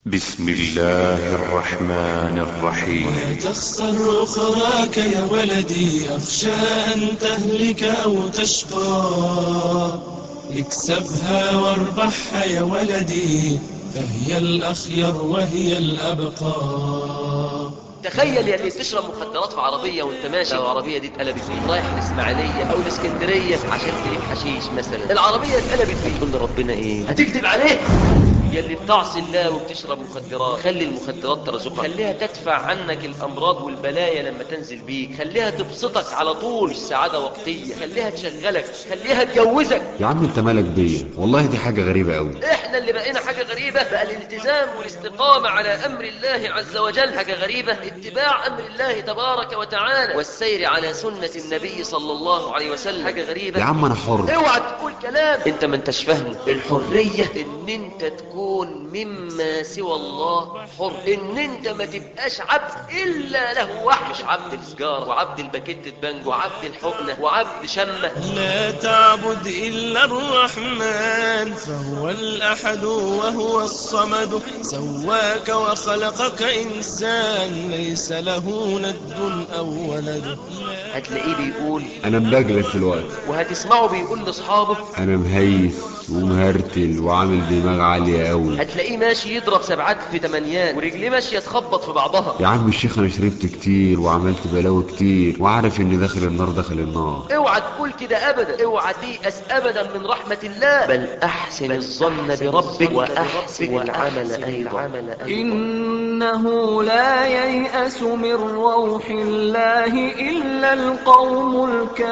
بسم الله الرحمن الرحيم تخسر أخراك يا ولدي أخشى أن تهلك أو تشقى اكسبها واربحها يا ولدي فهي الأخير وهي الأبقى تخيل يا اللي تشرب مخدرات في عربية وانت ماشي لو العربية دي اتقلبت فيه رايح الاسماعيلية او الاسكندرية عشان تجيب حشيش مثلا العربية اتقلبت فيه تقول لربنا ايه هتكذب عليه يا اللي بتعصي الله وبتشرب مخدرات خلي المخدرات ترزقك خليها تدفع عنك الامراض والبلايا لما تنزل بيك خليها تبسطك على طول مش سعادة وقتية خليها تشغلك خليها تجوزك يا عم انت مالك بيا والله دي حاجة غريبة قوي احنا اللي بقينا حاجة غريبة بقى الالتزام والاستقامة على امر الله عز وجل حاجة غريبة اتباع امر الله تبارك وتعالى والسير على سنة النبي صلى الله عليه وسلم حاجة غريبة يا عم انا حر اوعى تقول كلام انت ما انتش فاهمه الحرية ان انت تكون مما سوى الله حر ان انت ما تبقاش عبد الا له وحده مش عبد السجارة وعبد الباكيت بانجو وعبد الحقنة وعبد شمة لا تعبد إلا الرحمن فهو الأحد وهو الصمد سواك وخلقك إنسان ليس له ند أو ولد هتلاقيه بيقول انا مبجلد في الوقت وهتسمعه بيقول لاصحابه انا مهيس ومهرتل وعامل دماغ عالية قوي هتلاقيه ماشي يضرب سبعات في تمانيات ورجليه ماشيه تخبط في بعضها يا عم الشيخ انا شربت كتير وعملت بلاوي كتير وعارف ان داخل النار داخل النار اوعى تقول كده ابدا اوعى تيأس ابدا من رحمة الله بل احسن الظن بربك واحسن العمل ايضا إنه لا ييأس من روح الله إلا القوم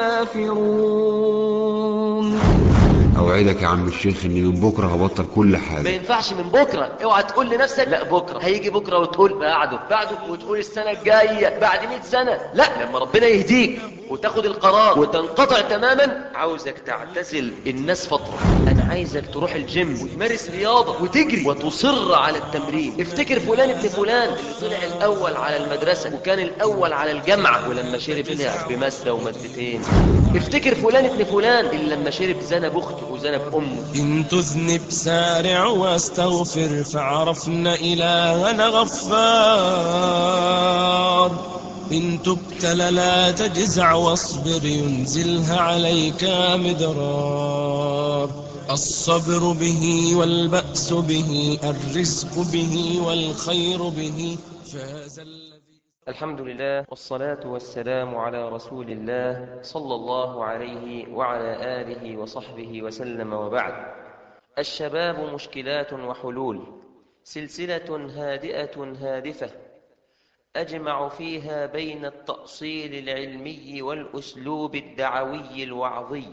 الكافرون اوعدك يا عم الشيخ اني من بكرة هبطل كل ما حاجة ينفعش من بكرة اوعى تقول لنفسك لا بكرة هيجي بكرة وتقول بعده بعده وتقول السنة الجاية بعد 100 سنة لا لما ربنا يهديك وتاخد القرار وتنقطع تماما عاوزك تعتزل الناس فترة انا عايزك تروح الجيم وتمارس رياضة وتجري وتصر على التمرين افتكر فلان ابن فلان اللي طلع الاول على المدرسة وكان الاول على الجامعة ولما شرب لعب بمادة ومادتين افتكر فلان ابن فلان اللي لما شرب زنب اخته وزنب امه إن تذنب سارع واستغفر فعرفنا إلهنا غفار إن تبتل لا تجزع واصبر ينزلها عليك مدرار الصبر به والبأس به الرزق به والخير به فاز الذي الحمد لله والصلاة والسلام على رسول الله صلى الله عليه وعلى آله وصحبه وسلم وبعد الشباب مشكلات وحلول سلسلة هادئة هادفة أجمع فيها بين التأصيل العلمي والأسلوب الدعوي الوعظي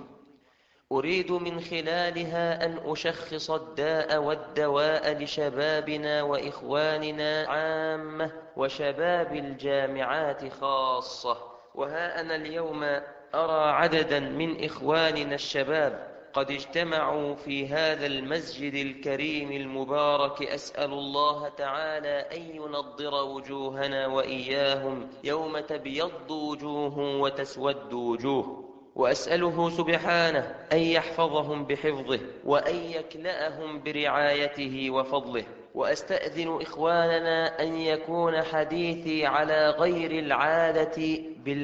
أريد من خلالها أن أشخص الداء والدواء لشبابنا وإخواننا عامة وشباب الجامعات خاصة وها أنا اليوم أرى عددا من إخواننا الشباب قد اجتمعوا في هذا المسجد الكريم المبارك أسأل الله تعالى أن ينضر وجوهنا وإياهم يوم تبيض وجوه وتسود وجوه وأسأله سبحانه أن يحفظهم بحفظه وأن يكلأهم برعايته وفضله وأستأذن إخواننا أن يكون حديثي على غير العادة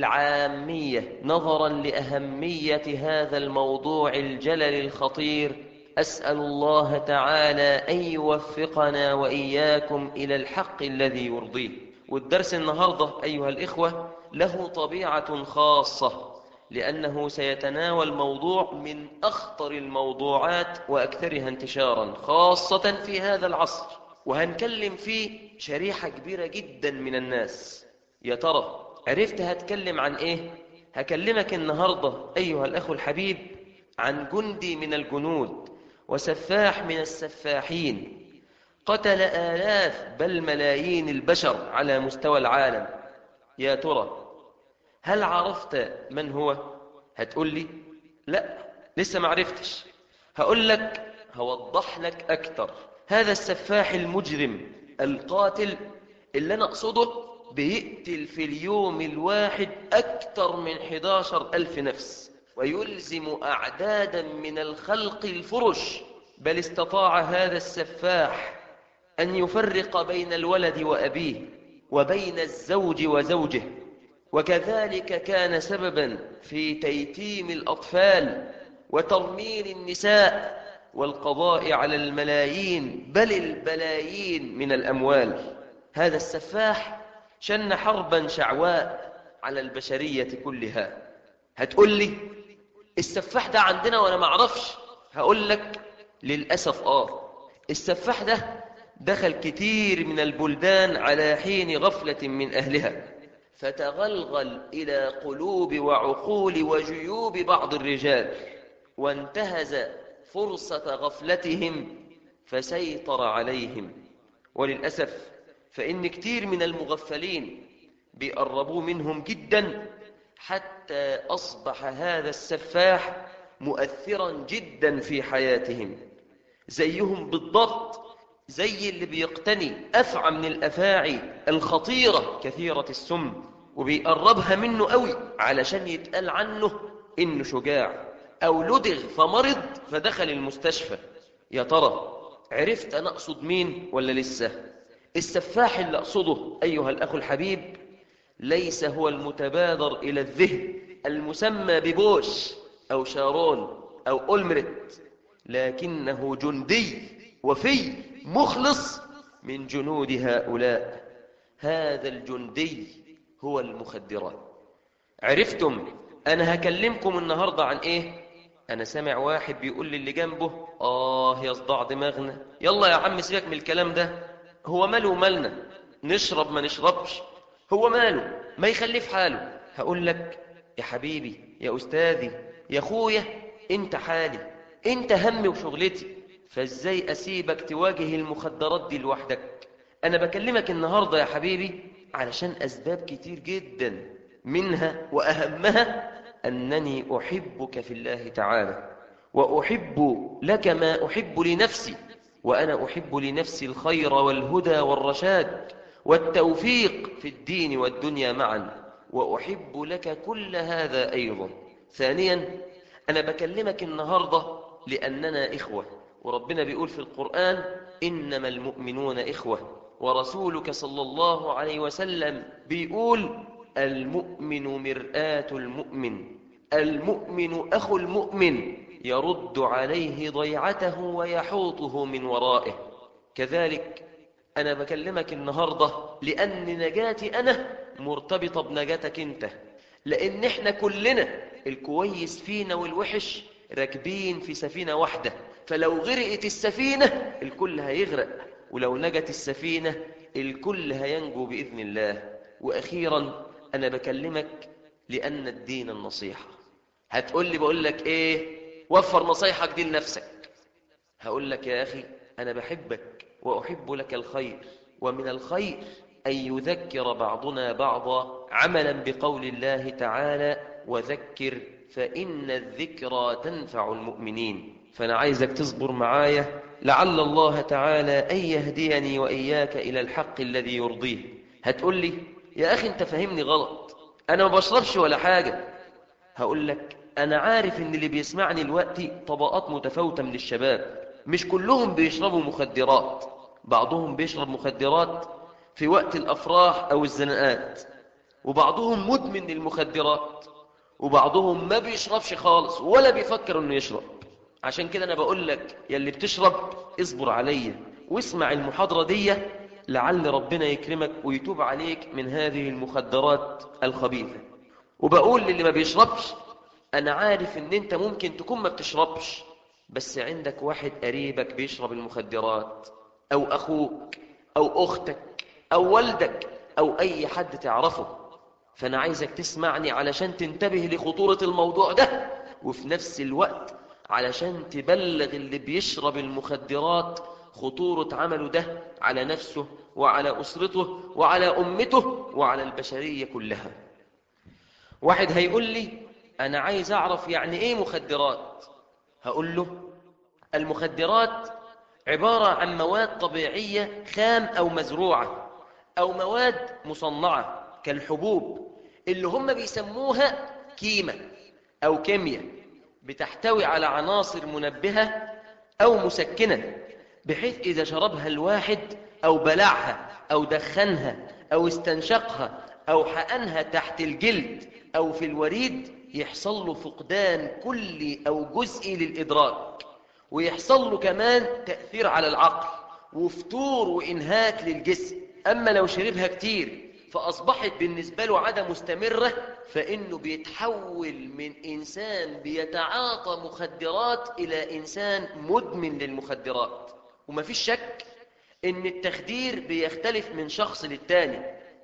بالعامية نظرا لأهمية هذا الموضوع الجلل الخطير أسأل الله تعالى أن يوفقنا وإياكم إلى الحق الذي يرضيه والدرس النهاردة أيها الإخوة له طبيعة خاصة لأنه سيتناول موضوع من أخطر الموضوعات وأكثرها انتشارا خاصة في هذا العصر وهنكلم فيه شريحة كبيرة جدا من الناس يا ترى عرفت هتكلم عن إيه؟ هكلمك النهاردة أيها الأخ الحبيب عن جندي من الجنود وسفاح من السفاحين قتل آلاف بل ملايين البشر على مستوى العالم يا ترى هل عرفت من هو هتقول لي لا لسه ما عرفتش هقول لك هوضح لك اكتر هذا السفاح المجرم القاتل اللي انا اقصده بيقتل في اليوم الواحد اكتر من 11 الف نفس ويلزم اعدادا من الخلق الفرش بل استطاع هذا السفاح أن يفرق بين الولد وأبيه وبين الزوج وزوجه وكذلك كان سببا في تيتيم الأطفال وترميل النساء والقضاء على الملايين بل البلايين من الأموال هذا السفاح شن حربا شعواء على البشرية كلها هتقول لي السفاح ده عندنا وأنا معرفش هقول لك للأسف آه السفاح ده دخل كتير من البلدان على حين غفلة من أهلها فتغلغل إلى قلوب وعقول وجيوب بعض الرجال وانتهز فرصة غفلتهم فسيطر عليهم وللأسف فإن كتير من المغفلين بيقربوا منهم جدا حتى أصبح هذا السفاح مؤثرا جدا في حياتهم زيهم بالضبط زي اللي بيقتني أفعى من الأفاعي الخطيرة كثيرة السم وبيقربها منه قوي علشان يتقال عنه إنه شجاع أو لدغ فمرض فدخل المستشفى يا ترى عرفت أنا أقصد مين ولا لسه السفاح اللي أقصده أيها الأخ الحبيب ليس هو المتبادر إلى الذهن المسمى ببوش أو شارون أو أولمرت لكنه جندي وفي مخلص من جنود هؤلاء هذا الجندي هو المخدرات عرفتم أنا هكلمكم النهاردة عن إيه أنا سامع واحد بيقول لي اللي جنبه آه يا صداع دماغنا يلا يا عم سيبك من الكلام ده هو ماله ومالنا نشرب ما نشربش هو ماله ما يخليه في حاله هقول لك يا حبيبي يا أستاذي يا أخويا أنت حالي أنت همي وشغلتي فإزاي أسيبك تواجه المخدرات دي لوحدك أنا بكلمك النهاردة يا حبيبي علشان أسباب كتير جدا منها وأهمها أنني أحبك في الله تعالى وأحب لك ما أحب لنفسي وأنا أحب لنفسي الخير والهدى والرشاد والتوفيق في الدين والدنيا معا وأحب لك كل هذا أيضا ثانيا أنا بكلمك النهاردة لأننا إخوة وربنا بيقول في القرآن إنما المؤمنون إخوة ورسولك صلى الله عليه وسلم بيقول المؤمن مرآة المؤمن المؤمن أخو المؤمن يرد عليه ضيعته ويحوطه من ورائه كذلك أنا بكلمك النهاردة لأن نجاتي أنا مرتبطة بنجاتك أنت لأن إحنا كلنا الكويس فينا والوحش راكبين في سفينة واحدة فلو غرقت السفينة الكل هيغرق ولو نجت السفينة الكل هينجو بإذن الله وأخيرا أنا بكلمك لأن الدين النصيحة هتقول لي بقول لك إيه وفر نصيحك دي لنفسك هقول لك يا أخي أنا بحبك وأحب لك الخير ومن الخير أن يذكر بعضنا بعضا عملا بقول الله تعالى وذكر فإن الذكرى تنفع المؤمنين فأنا عايزك تصبر معايا لعل الله تعالى أن يهديني وإياك إلى الحق الذي يرضيه هتقول لي يا أخي أنت فهمني غلط أنا ما بشربش ولا حاجة هقول لك أنا عارف إن اللي بيسمعني دلوقتي طبقات متفاوتة من الشباب مش كلهم بيشربوا مخدرات بعضهم بيشرب مخدرات في وقت الأفراح أو الزناقات وبعضهم مدمن للمخدرات وبعضهم ما بيشربش خالص ولا بيفكر انه يشرب عشان كده انا بقول لك يا اللي بتشرب اصبر عليا واسمع المحاضرة دي لعل ربنا يكرمك ويتوب عليك من هذه المخدرات الخبيثة وبقول للي ما بيشربش انا عارف ان انت ممكن تكون ما بتشربش بس عندك واحد قريبك بيشرب المخدرات او اخوك او اختك او والدك او اي حد تعرفه فأنا عايزك تسمعني علشان تنتبه لخطورة الموضوع ده وفي نفس الوقت علشان تبلغ اللي بيشرب المخدرات خطورة عمله ده على نفسه وعلى أسرته وعلى أمته وعلى البشرية كلها واحد هيقول لي أنا عايز أعرف يعني إيه مخدرات هقول له المخدرات عبارة عن مواد طبيعية خام أو مزروعة أو مواد مصنعة كالحبوب اللي هم بيسموها كيمة أو كيمياء بتحتوي على عناصر منبهة أو مسكنة بحيث إذا شربها الواحد أو بلعها أو دخنها أو استنشقها أو حقنها تحت الجلد أو في الوريد يحصل له فقدان كلي أو جزئي للإدراك ويحصل له كمان تأثير على العقل وفتور وإنهاك للجسم أما لو شربها كتير فأصبحت بالنسبة له عادة مستمرة فإنه بيتحول من إنسان بيتعاطى مخدرات إلى إنسان مدمن للمخدرات ومفيش شك إن التخدير بيختلف من شخص للتاني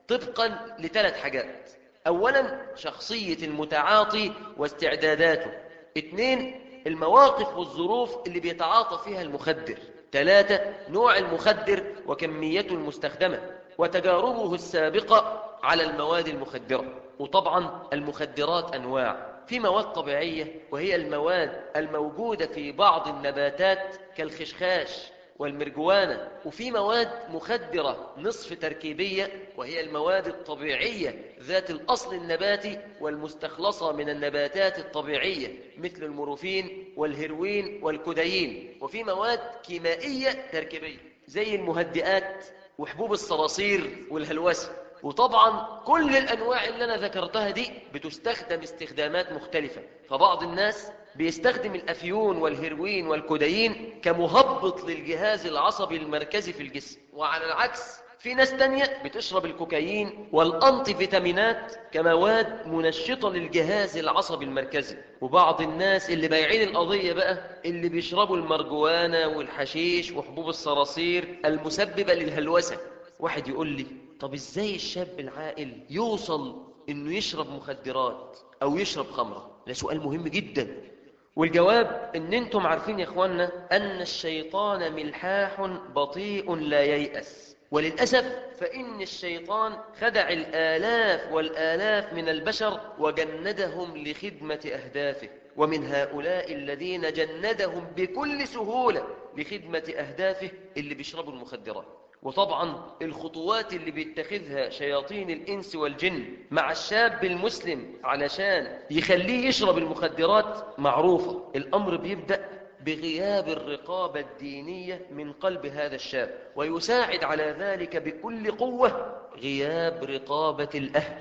طبقا لثلاث حاجات أولا شخصية المتعاطي واستعداداته اثنين المواقف والظروف اللي بيتعاطى فيها المخدر ثلاثة نوع المخدر وكميته المستخدمة وتجاربه السابقة على المواد المخدرة وطبعا المخدرات أنواع في مواد طبيعية وهي المواد الموجودة في بعض النباتات كالخشخاش والمرجوانة وفي مواد مخدرة نصف تركيبية وهي المواد الطبيعية ذات الأصل النباتي والمستخلصة من النباتات الطبيعية مثل المورفين والهيروين والكودايين وفي مواد كيميائية تركيبية زي المهدئات وحبوب الصراصير والهلوسة وطبعا كل الأنواع اللي أنا ذكرتها دي بتستخدم استخدامات مختلفة فبعض الناس بيستخدم الأفيون والهيروين والكودايين كمهبط للجهاز العصبي المركزي في الجسم وعلى العكس في ناس تانية بتشرب الكوكايين والأنتي فيتامينات كمواد منشطة للجهاز العصبي المركزي وبعض الناس اللي بايعين القضية بقى اللي بيشربوا المرجوانة والحشيش وحبوب الصراصير المسببة للهلوسة واحد يقول لي طب ازاي الشاب العاقل يوصل انه يشرب مخدرات او يشرب خمرة ده سؤال مهم جدا والجواب ان انتم عارفين يا اخوانا ان الشيطان ملحاح بطيء لا ييأس وللأسف فإن الشيطان خدع الآلاف والآلاف من البشر وجندهم لخدمة أهدافه ومن هؤلاء الذين جندهم بكل سهولة لخدمة أهدافه اللي بيشربوا المخدرات وطبعا الخطوات اللي بيتخذها شياطين الإنس والجن مع الشاب المسلم علشان يخليه يشرب المخدرات معروفة الأمر بيبدأ بغياب الرقابة الدينية من قلب هذا الشاب ويساعد على ذلك بكل قوة غياب رقابة الأهل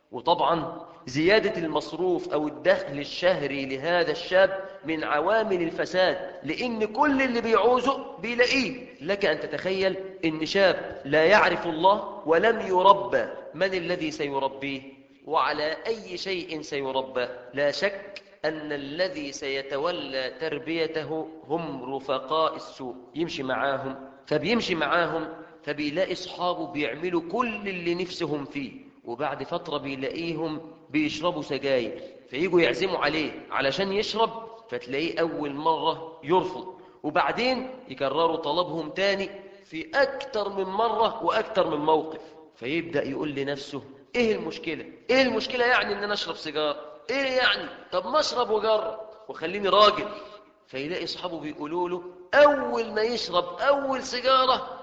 وطبعا زيادة المصروف أو الدخل الشهري لهذا الشاب من عوامل الفساد لأن كل اللي بيعوزه بيلاقيه لك أن تتخيل أن شاب لا يعرف الله ولم يربى من الذي سيربيه وعلى أي شيء سيربى لا شك أن الذي سيتولى تربيته هم رفقاء السوء يمشي معاهم فبيمشي معاهم فبيلاقي أصحابه بيعملوا كل اللي نفسهم فيه وبعد فترة بيلاقيهم بيشربوا سجاير فييجوا يعزموا عليه علشان يشرب فتلاقيه أول مرة يرفض وبعدين يكرروا طلبهم تاني في أكتر من مرة وأكتر من موقف فيبدأ يقول لنفسه إيه المشكلة؟ إيه المشكلة يعني إن أنا أشرب سيجار؟ إيه يعني؟ طب ما أشرب وجرب وخليني راجل فيلاقي أصحابه بيقولوا له أول ما يشرب أول سيجارة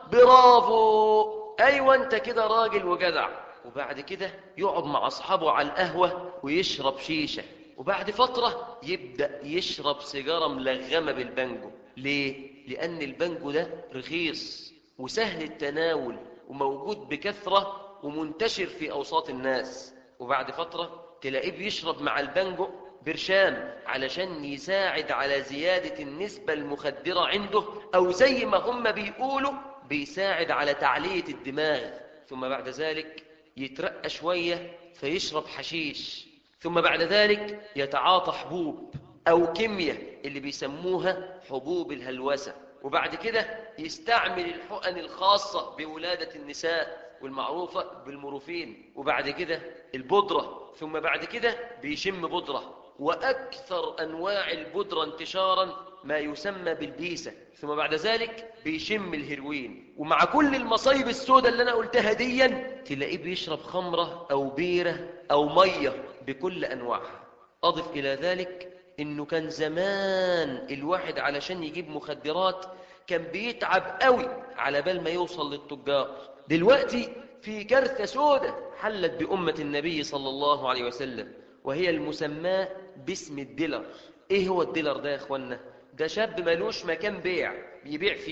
برافو أيوة أنت كده راجل وجدع وبعد كده يقعد مع أصحابه على القهوة ويشرب شيشة وبعد فترة يبدأ يشرب سيجارة ملغمة بالبنجو ليه؟ لأن البنجو ده رخيص وسهل التناول وموجود بكثرة ومنتشر في أوساط الناس وبعد فترة تلاقيه بيشرب مع البنجو برشام علشان يساعد على زيادة النسبة المخدرة عنده أو زي ما هم بيقولوا بيساعد على تعلية الدماغ ثم بعد ذلك يترقى شوية فيشرب حشيش ثم بعد ذلك يتعاطى حبوب أو كيمياء اللي بيسموها حبوب الهلوسة وبعد كده يستعمل الحقن الخاصة بولادة النساء والمعروفة بالمروفين وبعد كده البودرة ثم بعد كده بيشم بودرة وأكثر أنواع البودرة انتشارا ما يسمى بالبيسة ثم بعد ذلك بيشم الهيروين ومع كل المصايب السوداء اللي أنا قلتها ديا تلاقيه بيشرب خمرة أو بيرة أو مية بكل أنواعها أضف إلى ذلك إنه كان زمان الواحد علشان يجيب مخدرات كان بيتعب قوي على بال ما يوصل للتجار دلوقتي في كارثة سوداء حلت بأمة النبي صلى الله عليه وسلم وهي المسماة باسم الديلر ايه هو الديلر ده يا اخوانا ده شاب ملوش مكان بيع بيبيع فيه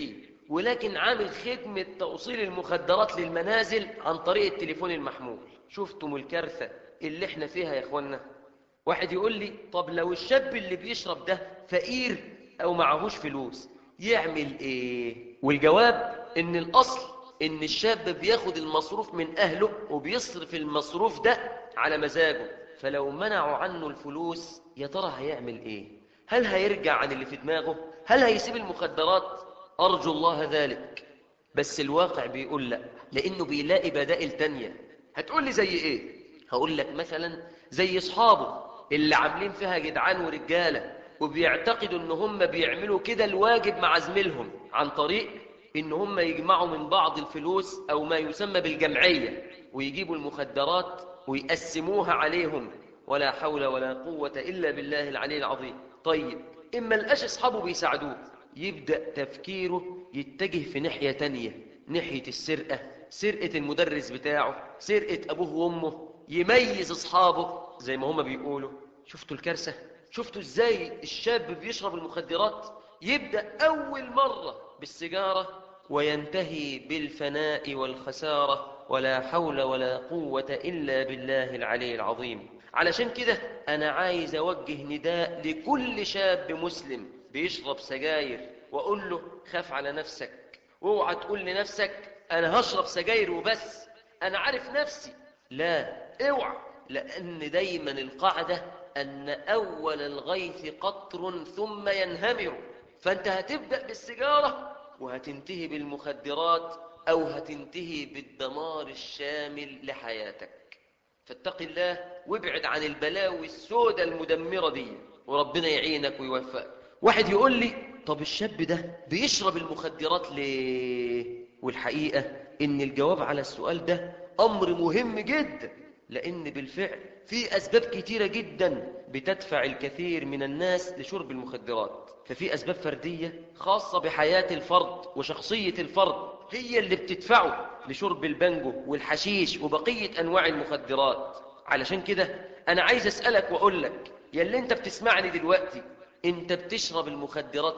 ولكن عامل خدمة توصيل المخدرات للمنازل عن طريق التليفون المحمول شفتم الكارثة اللي احنا فيها يا اخوانا واحد يقول لي طب لو الشاب اللي بيشرب ده فقير او معهوش فلوس يعمل ايه والجواب ان الاصل ان الشاب بياخد المصروف من اهله وبيصرف المصروف ده على مزاجه فلو منعوا عنه الفلوس يا ترى هيعمل ايه هل هيرجع عن اللي في دماغه هل هيسيب المخدرات ارجو الله ذلك بس الواقع بيقول لا لانه بيلاقي بدائل تانية هتقول لي زي ايه هقول لك مثلا زي اصحابه اللي عاملين فيها جدعان ورجاله وبيعتقدوا ان هم بيعملوا كده الواجب مع زميلهم عن طريق ان هم يجمعوا من بعض الفلوس او ما يسمى بالجمعيه ويجيبوا المخدرات ويقسموها عليهم ولا حول ولا قوه الا بالله العلي العظيم طيب اما لقاش اصحابه بيساعدوه يبدا تفكيره يتجه في ناحيه تانية ناحيه السرقه سرقه المدرس بتاعه سرقه ابوه وامه يميز اصحابه زي ما هما بيقولوا شفتوا الكارثه شفتوا ازاي الشاب بيشرب المخدرات يبدا اول مره بالسيجاره وينتهي بالفناء والخساره ولا حول ولا قوه الا بالله العلي العظيم علشان كده انا عايز اوجه نداء لكل شاب مسلم بيشرب سجاير واقول له خاف على نفسك واوعى تقول لنفسك انا هشرب سجاير وبس انا عارف نفسي لا اوعى لان دايما القاعده ان اول الغيث قطر ثم ينهمر فانت هتبدا بالسيجاره وهتنتهي بالمخدرات او هتنتهي بالدمار الشامل لحياتك فاتق الله وابعد عن البلاوي السوداء المدمره دي وربنا يعينك ويوفقك واحد يقول لي طب الشاب ده بيشرب المخدرات ليه والحقيقه ان الجواب على السؤال ده امر مهم جدا لان بالفعل في اسباب كتيره جدا بتدفع الكثير من الناس لشرب المخدرات ففي اسباب فرديه خاصه بحياه الفرد وشخصيه الفرد هي اللي بتدفعه لشرب البنجو والحشيش وبقيه انواع المخدرات علشان كده انا عايز اسالك واقول لك يا اللي انت بتسمعني دلوقتي انت بتشرب المخدرات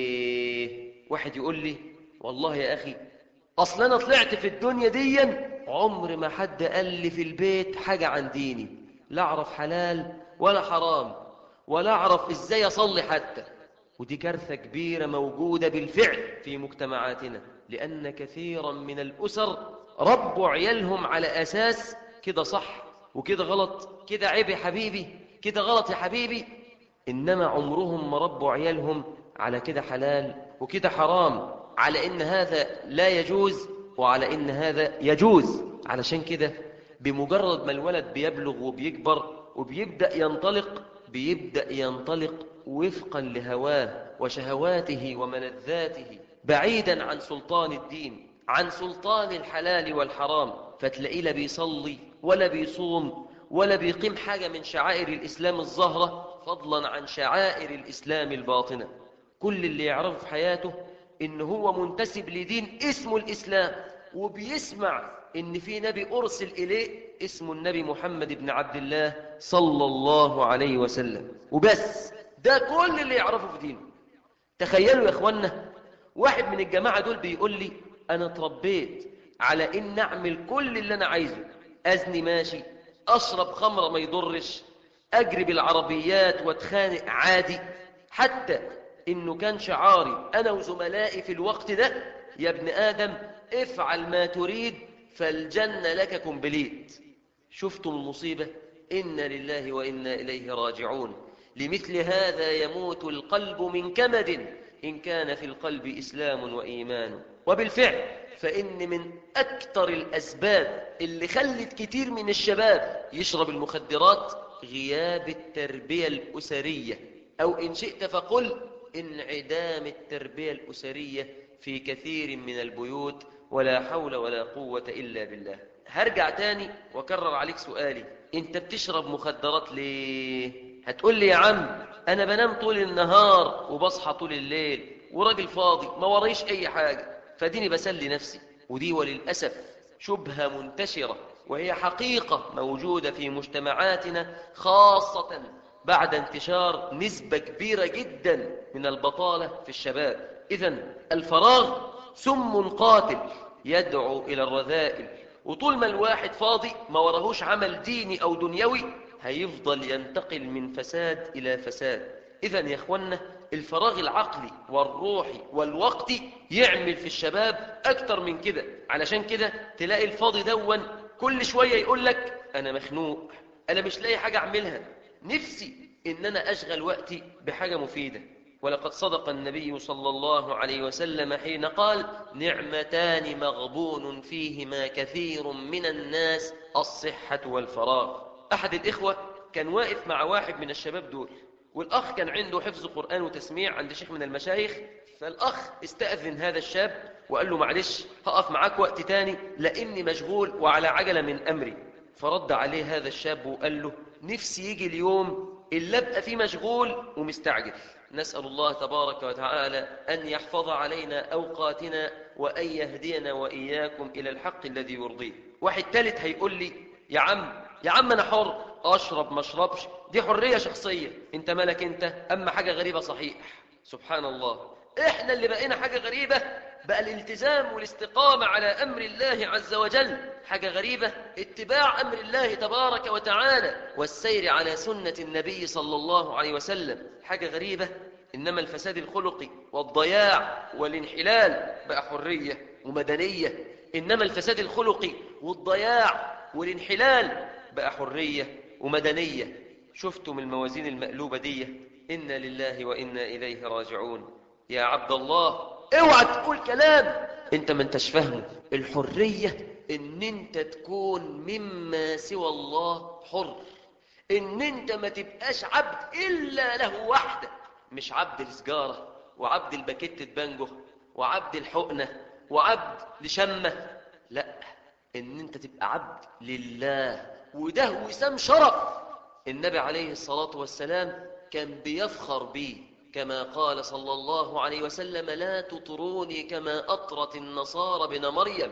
ليه واحد يقول لي والله يا اخي اصل انا طلعت في الدنيا دي عمر ما حد قال لي في البيت حاجه عن ديني لا اعرف حلال ولا حرام ولا اعرف ازاي اصلي حتى ودي كارثه كبيره موجوده بالفعل في مجتمعاتنا لان كثيرا من الاسر ربوا عيالهم على اساس كده صح وكده غلط كده عيب يا حبيبي كده غلط يا حبيبي إنما عمرهم ما ربوا عيالهم على كده حلال وكده حرام على إن هذا لا يجوز وعلى إن هذا يجوز علشان كده بمجرد ما الولد بيبلغ وبيكبر وبيبدأ ينطلق بيبدأ ينطلق وفقا لهواه وشهواته وملذاته بعيدا عن سلطان الدين عن سلطان الحلال والحرام فتلاقيه لا بيصلي ولا بيصوم ولا بيقيم حاجة من شعائر الإسلام الظاهرة فضلا عن شعائر الإسلام الباطنة كل اللي يعرفه في حياته إن هو منتسب لدين اسمه الإسلام وبيسمع إن في نبي أرسل إليه اسمه النبي محمد بن عبد الله صلى الله عليه وسلم وبس ده كل اللي يعرفه في دينه تخيلوا يا إخوانا واحد من الجماعة دول بيقول لي أنا اتربيت على إن أعمل كل اللي أنا عايزه أزني ماشي أشرب خمرة ما يضرش أجري بالعربيات واتخانق عادي حتى إنه كان شعاري أنا وزملائي في الوقت ده يا ابن آدم افعل ما تريد فالجنة لك كمبليت شفتم المصيبة إنا لله وإنا إليه راجعون لمثل هذا يموت القلب من كمد إن كان في القلب إسلام وإيمان وبالفعل فإن من أكثر الأسباب اللي خلت كتير من الشباب يشرب المخدرات غياب التربية الأسرية أو إن شئت فقل انعدام التربية الأسرية في كثير من البيوت ولا حول ولا قوة إلا بالله هرجع تاني وكرر عليك سؤالي انت بتشرب مخدرات ليه هتقول لي يا عم انا بنام طول النهار وبصحى طول الليل وراجل فاضي ما وريش اي حاجة فديني بسلي نفسي ودي وللأسف شبهة منتشرة وهي حقيقة موجودة في مجتمعاتنا خاصة بعد انتشار نسبة كبيرة جدا من البطالة في الشباب إذا الفراغ سم قاتل يدعو إلى الرذائل وطول ما الواحد فاضي ما وراهوش عمل ديني أو دنيوي هيفضل ينتقل من فساد إلى فساد إذا يا إخوانا الفراغ العقلي والروحي والوقتي يعمل في الشباب أكتر من كده علشان كده تلاقي الفاضي دون كل شوية يقول لك أنا مخنوق أنا مش لاقي حاجة أعملها نفسي إن أنا أشغل وقتي بحاجة مفيدة ولقد صدق النبي صلى الله عليه وسلم حين قال نعمتان مغبون فيهما كثير من الناس الصحة والفراغ أحد الإخوة كان واقف مع واحد من الشباب دول والأخ كان عنده حفظ قرآن وتسميع عند شيخ من المشايخ فالأخ استأذن هذا الشاب وقال له معلش هقف معاك وقت تاني لأني مشغول وعلى عجلة من أمري فرد عليه هذا الشاب وقال له نفسي يجي اليوم اللي أبقى فيه مشغول ومستعجل نسأل الله تبارك وتعالى أن يحفظ علينا أوقاتنا وأن يهدينا وإياكم إلى الحق الذي يرضيه واحد ثالث هيقول لي يا عم يا عم أنا حر أشرب ما أشربش دي حرية شخصية أنت مالك أنت أما حاجة غريبة صحيح سبحان الله إحنا اللي بقينا حاجة غريبة بقى الالتزام والاستقامة على أمر الله عز وجل حاجة غريبة اتباع أمر الله تبارك وتعالى والسير على سنة النبي صلى الله عليه وسلم حاجة غريبة إنما الفساد الخلقي والضياع والانحلال بقى حرية ومدنية إنما الفساد الخلقي والضياع والانحلال بقى حرية ومدنية شفتم الموازين المقلوبة دي إنا لله وإنا إليه راجعون يا عبد الله اوعى تقول كلام انت ما انتش فاهمه الحرية ان انت تكون مما سوى الله حر ان انت ما تبقاش عبد الا له وحده مش عبد السجارة وعبد الباكيت بانجو وعبد الحقنة وعبد لشمة لا ان انت تبقى عبد لله وده وسام شرف النبي عليه الصلاة والسلام كان بيفخر بيه كما قال صلى الله عليه وسلم لا تطروني كما أطرت النصارى بن مريم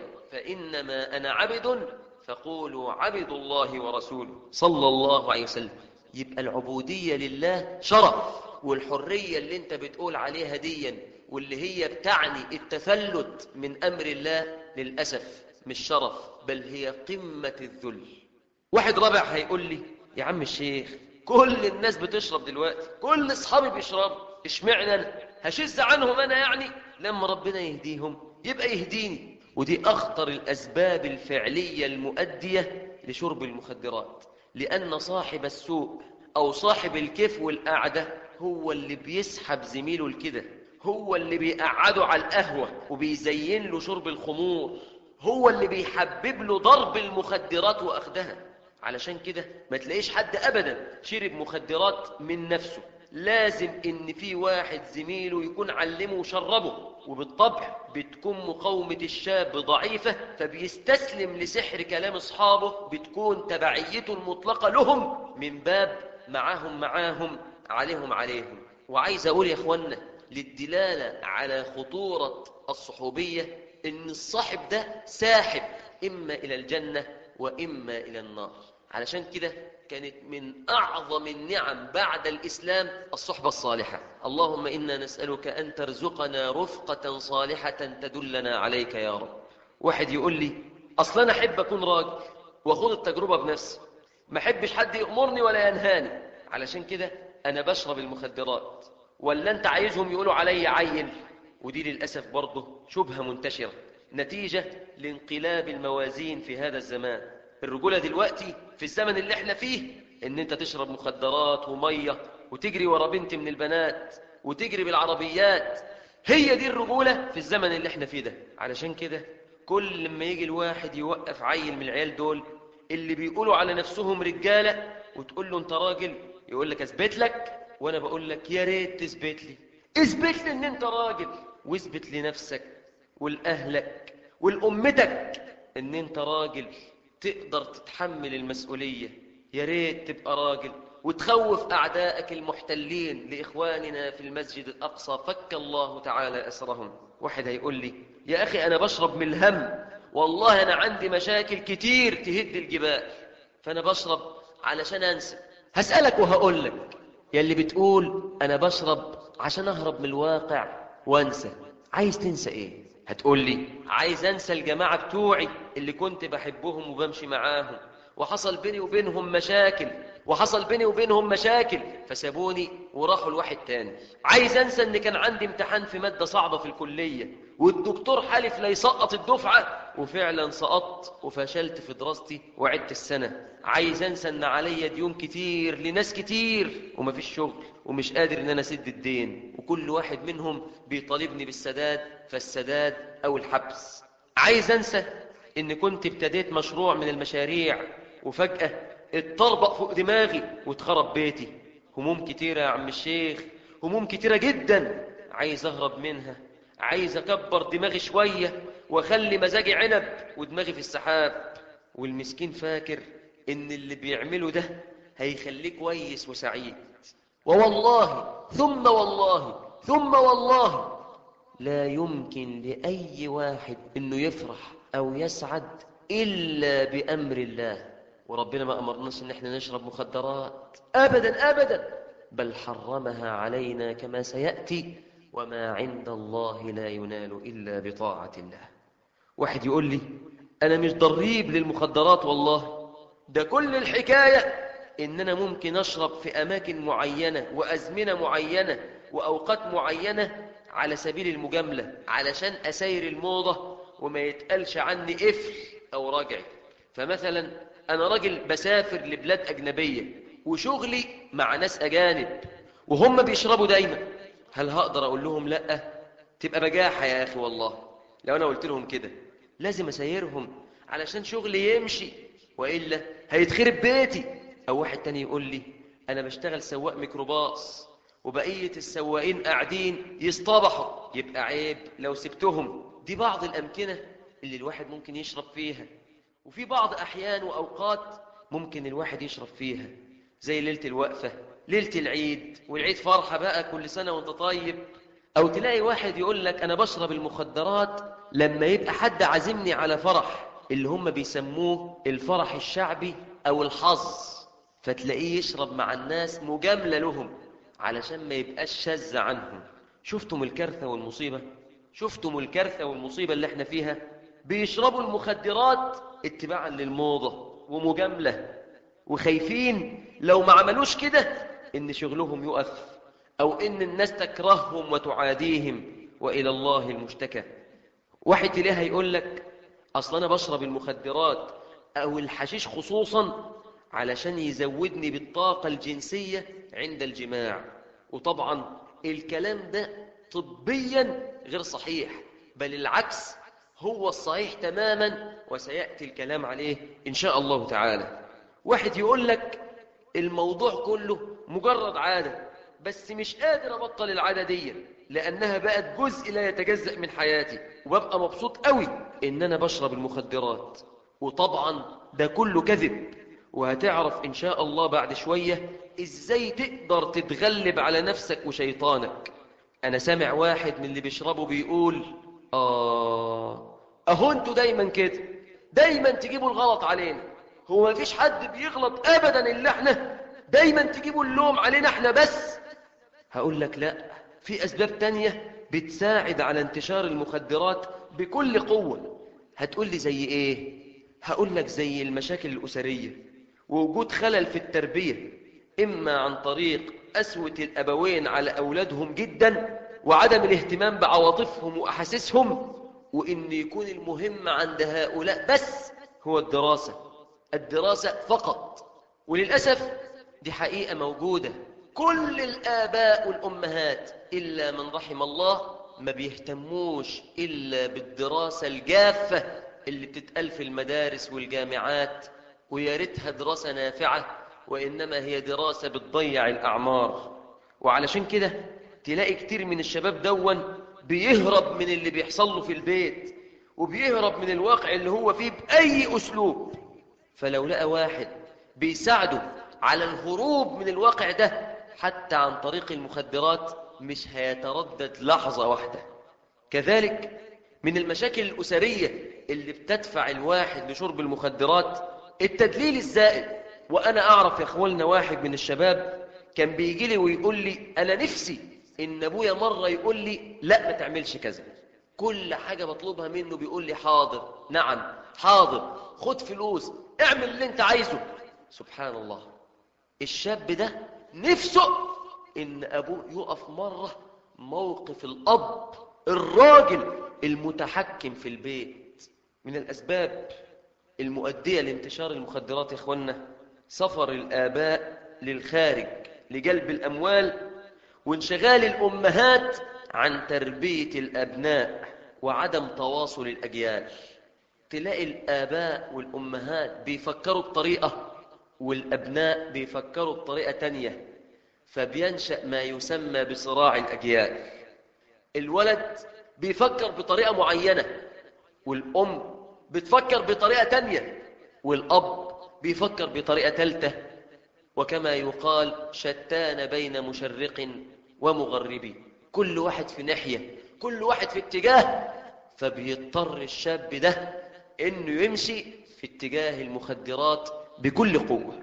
فإنما أنا عبد فقولوا عبد الله ورسوله صلى الله عليه وسلم يبقى العبودية لله شرف والحرية اللي انت بتقول عليها ديا واللي هي بتعني التفلت من أمر الله للأسف مش شرف بل هي قمة الذل واحد رابع هيقول لي يا عم الشيخ كل الناس بتشرب دلوقتي كل اصحابي بيشربوا اشمعنى انا هشز عنهم انا يعني لما ربنا يهديهم يبقى يهديني ودي اخطر الاسباب الفعليه المؤديه لشرب المخدرات لان صاحب السوء او صاحب الكيف والقعده هو اللي بيسحب زميله لكده هو اللي بيقعده على القهوه وبيزين له شرب الخمور هو اللي بيحبب له ضرب المخدرات واخدها علشان كده ما تلاقيش حد ابدا شرب مخدرات من نفسه لازم ان في واحد زميله يكون علمه وشربه وبالطبع بتكون مقاومة الشاب ضعيفة فبيستسلم لسحر كلام اصحابه بتكون تبعيته المطلقة لهم من باب معاهم معاهم عليهم عليهم وعايز اقول يا اخوانا للدلالة على خطورة الصحوبية ان الصاحب ده ساحب اما الى الجنة واما الى النار علشان كده كانت من أعظم النعم بعد الإسلام الصحبة الصالحة اللهم إنا نسألك أن ترزقنا رفقة صالحة تدلنا عليك يا رب واحد يقول لي أصلا أنا أحب أكون راجل وأخوض التجربة بنفسي ما أحبش حد يأمرني ولا ينهاني علشان كده أنا بشرب المخدرات ولا أنت عايزهم يقولوا علي عيل ودي للأسف برضه شبهة منتشرة نتيجة لانقلاب الموازين في هذا الزمان الرجولة دلوقتي في الزمن اللي احنا فيه ان انت تشرب مخدرات ومية وتجري ورا بنت من البنات وتجري بالعربيات هي دي الرجولة في الزمن اللي احنا فيه ده علشان كده كل لما يجي الواحد يوقف عيل من العيال دول اللي بيقولوا على نفسهم رجالة وتقول له انت راجل يقول لك اثبت لك وانا بقول لك يا ريت تثبت لي اثبت لي ان انت راجل واثبت لنفسك ولأهلك ولأمتك ان انت راجل تقدر تتحمل المسؤولية يا ريت تبقى راجل وتخوف أعدائك المحتلين لإخواننا في المسجد الأقصى فك الله تعالى أسرهم واحد هيقول لي يا أخي أنا بشرب من الهم والله أنا عندي مشاكل كتير تهد الجبال فأنا بشرب علشان أنسى هسألك وهقول لك يا اللي بتقول أنا بشرب عشان أهرب من الواقع وأنسى عايز تنسى إيه هتقول لي عايز انسى الجماعة بتوعي اللي كنت بحبهم وبمشي معاهم وحصل بيني وبينهم مشاكل وحصل بيني وبينهم مشاكل فسابوني وراحوا لواحد تاني عايز انسى ان كان عندي امتحان في مادة صعبة في الكلية والدكتور حلف لا يسقط الدفعة وفعلا سقطت وفشلت في دراستي وعدت السنة عايز انسى ان عليا ديون كتير لناس كتير ومفيش شغل ومش قادر ان انا اسد الدين وكل واحد منهم بيطالبني بالسداد فالسداد او الحبس عايز انسى ان كنت ابتديت مشروع من المشاريع وفجأة اتطربق فوق دماغي واتخرب بيتي هموم كتيرة يا عم الشيخ هموم كتيرة جدا عايز اهرب منها عايز اكبر دماغي شوية واخلي مزاجي عنب ودماغي في السحاب والمسكين فاكر ان اللي بيعمله ده هيخليه كويس وسعيد ووالله ثم والله ثم والله لا يمكن لأي واحد انه يفرح او يسعد الا بامر الله وربنا ما امرناش ان احنا نشرب مخدرات ابدا ابدا بل حرمها علينا كما سياتي وما عند الله لا ينال الا بطاعه الله واحد يقول لي انا مش ضريب للمخدرات والله ده كل الحكايه ان انا ممكن اشرب في اماكن معينه وازمنه معينه واوقات معينه على سبيل المجامله علشان اساير الموضه وما يتقالش عني قفل او راجع فمثلا انا راجل بسافر لبلاد اجنبيه وشغلي مع ناس اجانب وهم بيشربوا دايما هل هقدر اقول لهم لا تبقى بجاحه يا اخي والله لو انا قلت لهم كده لازم اسيرهم علشان شغلي يمشي والا هيتخرب بيتي او واحد تاني يقول لي انا بشتغل سواق ميكروباص وبقيه السواقين قاعدين يصطبحوا يبقى عيب لو سبتهم دي بعض الامكنه اللي الواحد ممكن يشرب فيها وفي بعض احيان واوقات ممكن الواحد يشرب فيها زي ليله الوقفه ليله العيد والعيد فرحه بقى كل سنه وانت طيب او تلاقي واحد يقول لك انا بشرب المخدرات لما يبقى حد عازمني على فرح اللي هم بيسموه الفرح الشعبي او الحظ فتلاقيه يشرب مع الناس مجامله لهم علشان ما يبقاش شاذ عنهم شفتم الكارثه والمصيبه شفتم الكارثه والمصيبه اللي احنا فيها بيشربوا المخدرات اتباعا للموضه ومجامله وخايفين لو ما عملوش كده ان شغلهم يقف او ان الناس تكرههم وتعاديهم والى الله المشتكى واحد تلاقيها يقول لك اصل انا بشرب المخدرات او الحشيش خصوصا علشان يزودني بالطاقه الجنسيه عند الجماع وطبعا الكلام ده طبيا غير صحيح بل العكس هو الصحيح تماما وسياتي الكلام عليه ان شاء الله تعالى واحد يقول لك الموضوع كله مجرد عاده بس مش قادر ابطل العاده دي لانها بقت جزء لا يتجزا من حياتي وببقى مبسوط قوي ان انا بشرب المخدرات وطبعا ده كله كذب وهتعرف ان شاء الله بعد شويه ازاي تقدر تتغلب على نفسك وشيطانك انا سامع واحد من اللي بيشربوا بيقول اه اهو انتوا دايما كده دايما تجيبوا الغلط علينا هو ما فيش حد بيغلط ابدا الا احنا دايما تجيبوا اللوم علينا احنا بس هقول لك لا في اسباب تانية بتساعد على انتشار المخدرات بكل قوة هتقول لي زي ايه هقول لك زي المشاكل الاسرية ووجود خلل في التربية اما عن طريق قسوة الابوين على اولادهم جدا وعدم الاهتمام بعواطفهم واحاسيسهم وان يكون المهم عند هؤلاء بس هو الدراسة الدراسة فقط وللأسف دي حقيقة موجودة كل الآباء والأمهات إلا من رحم الله ما بيهتموش إلا بالدراسة الجافة اللي بتتقال في المدارس والجامعات ويا ريتها دراسة نافعة وإنما هي دراسة بتضيع الأعمار وعلشان كده تلاقي كتير من الشباب دون بيهرب من اللي بيحصل له في البيت وبيهرب من الواقع اللي هو فيه بأي أسلوب فلو لقى واحد بيساعده على الهروب من الواقع ده حتى عن طريق المخدرات مش هيتردد لحظة واحدة كذلك من المشاكل الأسرية اللي بتدفع الواحد لشرب المخدرات التدليل الزائد وأنا أعرف يا أخوالنا واحد من الشباب كان بيجي لي ويقول لي أنا نفسي إن أبويا مرة يقول لي لا ما تعملش كذا كل حاجة بطلبها منه بيقول لي حاضر نعم حاضر خد فلوس اعمل اللي انت عايزه سبحان الله الشاب ده نفسه ان ابوه يقف مرة موقف الاب الراجل المتحكم في البيت من الاسباب المؤدية لانتشار المخدرات يا اخوانا سفر الاباء للخارج لجلب الاموال وانشغال الامهات عن تربية الابناء وعدم تواصل الاجيال تلاقي الاباء والامهات بيفكروا بطريقة والابناء بيفكروا بطريقة تانية فبينشأ ما يسمى بصراع الاجيال الولد بيفكر بطريقة معينة والأم بتفكر بطريقة تانية والأب بيفكر بطريقة تالتة وكما يقال شتان بين مشرق ومغربي كل واحد في ناحية كل واحد في اتجاه فبيضطر الشاب ده انه يمشي في اتجاه المخدرات بكل قوة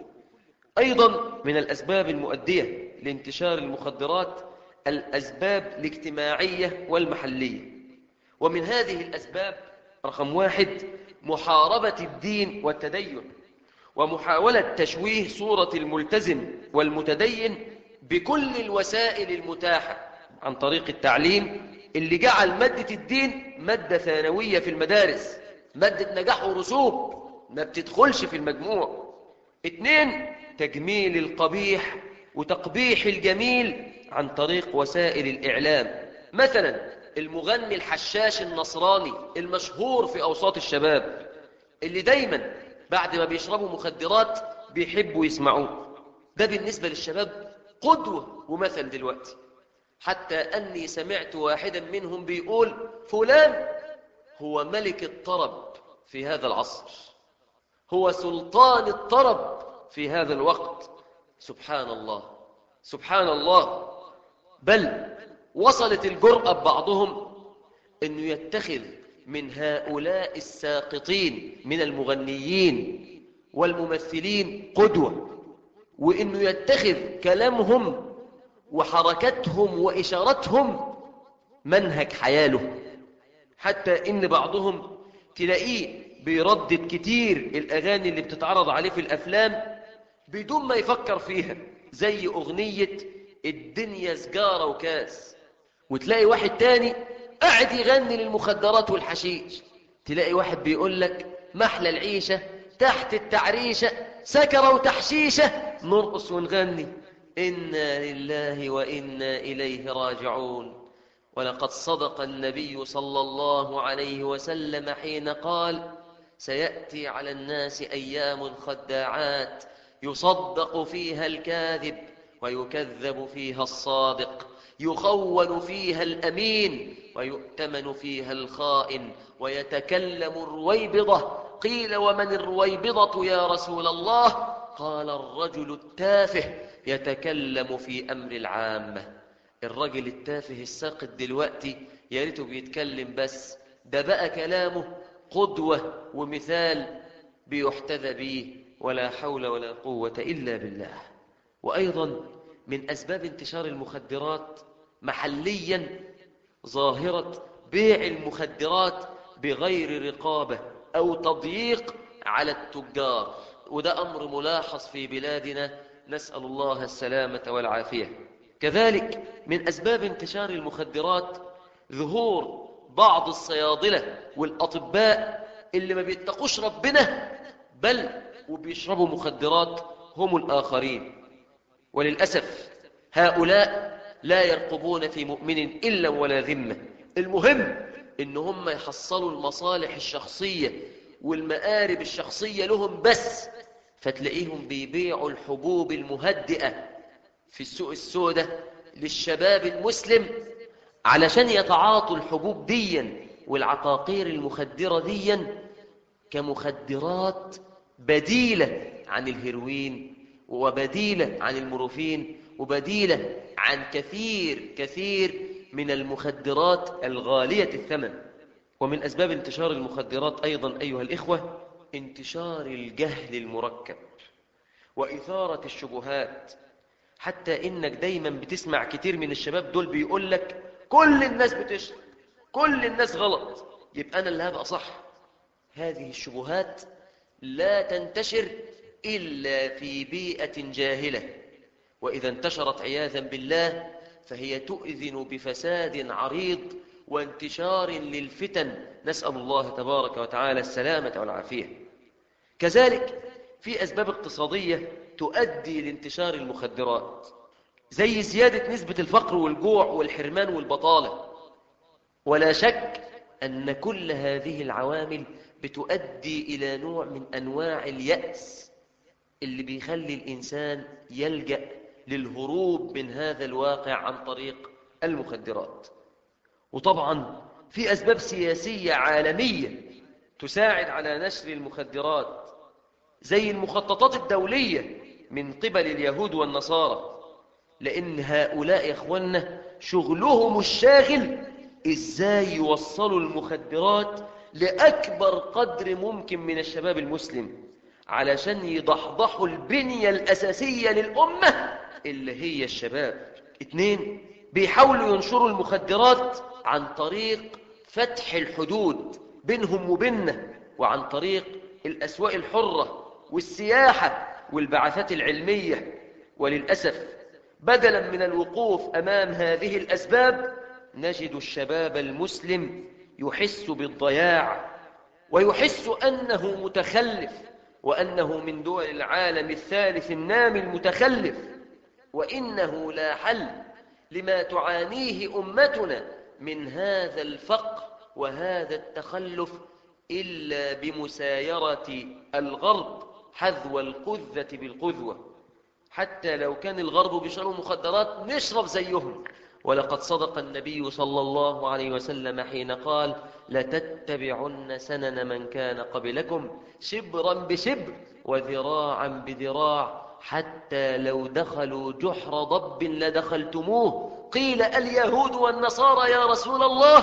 أيضا من الأسباب المؤدية لانتشار المخدرات الأسباب الاجتماعية والمحلية ومن هذه الأسباب رقم واحد محاربة الدين والتدين ومحاولة تشويه صورة الملتزم والمتدين بكل الوسائل المتاحة عن طريق التعليم اللي جعل مادة الدين مادة ثانوية في المدارس مادة نجاح ورسوب ما بتدخلش في المجموع اتنين تجميل القبيح وتقبيح الجميل عن طريق وسائل الإعلام مثلا المغني الحشاش النصراني المشهور في أوساط الشباب اللي دايما بعد ما بيشربوا مخدرات بيحبوا يسمعوه ده بالنسبة للشباب قدوة ومثل دلوقتي حتى أني سمعت واحدا منهم بيقول فلان هو ملك الطرب في هذا العصر هو سلطان الطرب في هذا الوقت سبحان الله سبحان الله بل وصلت الجرأة ببعضهم أنه يتخذ من هؤلاء الساقطين من المغنيين والممثلين قدوة وأنه يتخذ كلامهم وحركتهم وإشارتهم منهج حياله حتى إن بعضهم تلاقيه بيردد كتير الأغاني اللي بتتعرض عليه في الأفلام بدون ما يفكر فيها زي أغنية الدنيا سجارة وكاس وتلاقي واحد تاني قاعد يغني للمخدرات والحشيش تلاقي واحد بيقول لك محلى العيشة تحت التعريشة سكرة وتحشيشة نرقص ونغني إنا لله وإنا إليه راجعون ولقد صدق النبي صلى الله عليه وسلم حين قال سيأتي على الناس أيام خداعات يصدق فيها الكاذب ويكذب فيها الصادق يخون فيها الأمين ويؤتمن فيها الخائن ويتكلم الرويبضة قيل ومن الرويبضة يا رسول الله قال الرجل التافه يتكلم في أمر العامة الرجل التافه الساقط دلوقتي يا ريته بيتكلم بس ده بقى كلامه قدوة ومثال بيحتذى به ولا حول ولا قوة إلا بالله وأيضا من أسباب انتشار المخدرات محليا ظاهرة بيع المخدرات بغير رقابة أو تضييق على التجار وده أمر ملاحظ في بلادنا نسأل الله السلامة والعافية كذلك من أسباب انتشار المخدرات ظهور بعض الصيادلة والأطباء اللي ما بيتقوش ربنا بل وبيشربوا مخدرات هم الآخرين وللأسف هؤلاء لا يرقبون في مؤمن إلا ولا ذمة المهم إن هم يحصلوا المصالح الشخصية والمآرب الشخصية لهم بس فتلاقيهم بيبيعوا الحبوب المهدئة في السوق السوداء للشباب المسلم علشان يتعاطوا الحبوب ديا والعقاقير المخدرة ديا كمخدرات بديلة عن الهيروين وبديلة عن المورفين وبديلة عن كثير كثير من المخدرات الغالية الثمن ومن أسباب انتشار المخدرات أيضا أيها الإخوة انتشار الجهل المركب وإثارة الشبهات حتى إنك دايما بتسمع كتير من الشباب دول بيقول لك كل الناس بتشرب كل الناس غلط يبقى أنا اللي هبقى صح هذه الشبهات لا تنتشر إلا في بيئة جاهلة وإذا انتشرت عياذا بالله فهي تؤذن بفساد عريض وانتشار للفتن نسأل الله تبارك وتعالى السلامة والعافية كذلك في أسباب اقتصادية تؤدي لانتشار المخدرات زي زيادة نسبة الفقر والجوع والحرمان والبطالة ولا شك أن كل هذه العوامل بتؤدي إلى نوع من أنواع اليأس اللي بيخلي الإنسان يلجأ للهروب من هذا الواقع عن طريق المخدرات وطبعا في أسباب سياسية عالمية تساعد على نشر المخدرات زي المخططات الدولية من قبل اليهود والنصارى لأن هؤلاء يا إخوانا شغلهم الشاغل إزاي يوصلوا المخدرات لأكبر قدر ممكن من الشباب المسلم علشان يضحضحوا البنية الأساسية للأمة اللي هي الشباب اتنين بيحاولوا ينشروا المخدرات عن طريق فتح الحدود بينهم وبيننا وعن طريق الأسواق الحرة والسياحة والبعثات العلمية وللأسف بدلا من الوقوف أمام هذه الأسباب نجد الشباب المسلم يحس بالضياع ويحس أنه متخلف وأنه من دول العالم الثالث النامي المتخلف وإنه لا حل لما تعانيه أمتنا من هذا الفقر وهذا التخلف إلا بمسايرة الغرب حذو القذة بالقذوة حتى لو كان الغرب بيشربوا مخدرات نشرب زيهم ولقد صدق النبي صلى الله عليه وسلم حين قال لتتبعن سنن من كان قبلكم شبرا بشبر وذراعا بذراع حتى لو دخلوا جحر ضب لدخلتموه قيل اليهود والنصارى يا رسول الله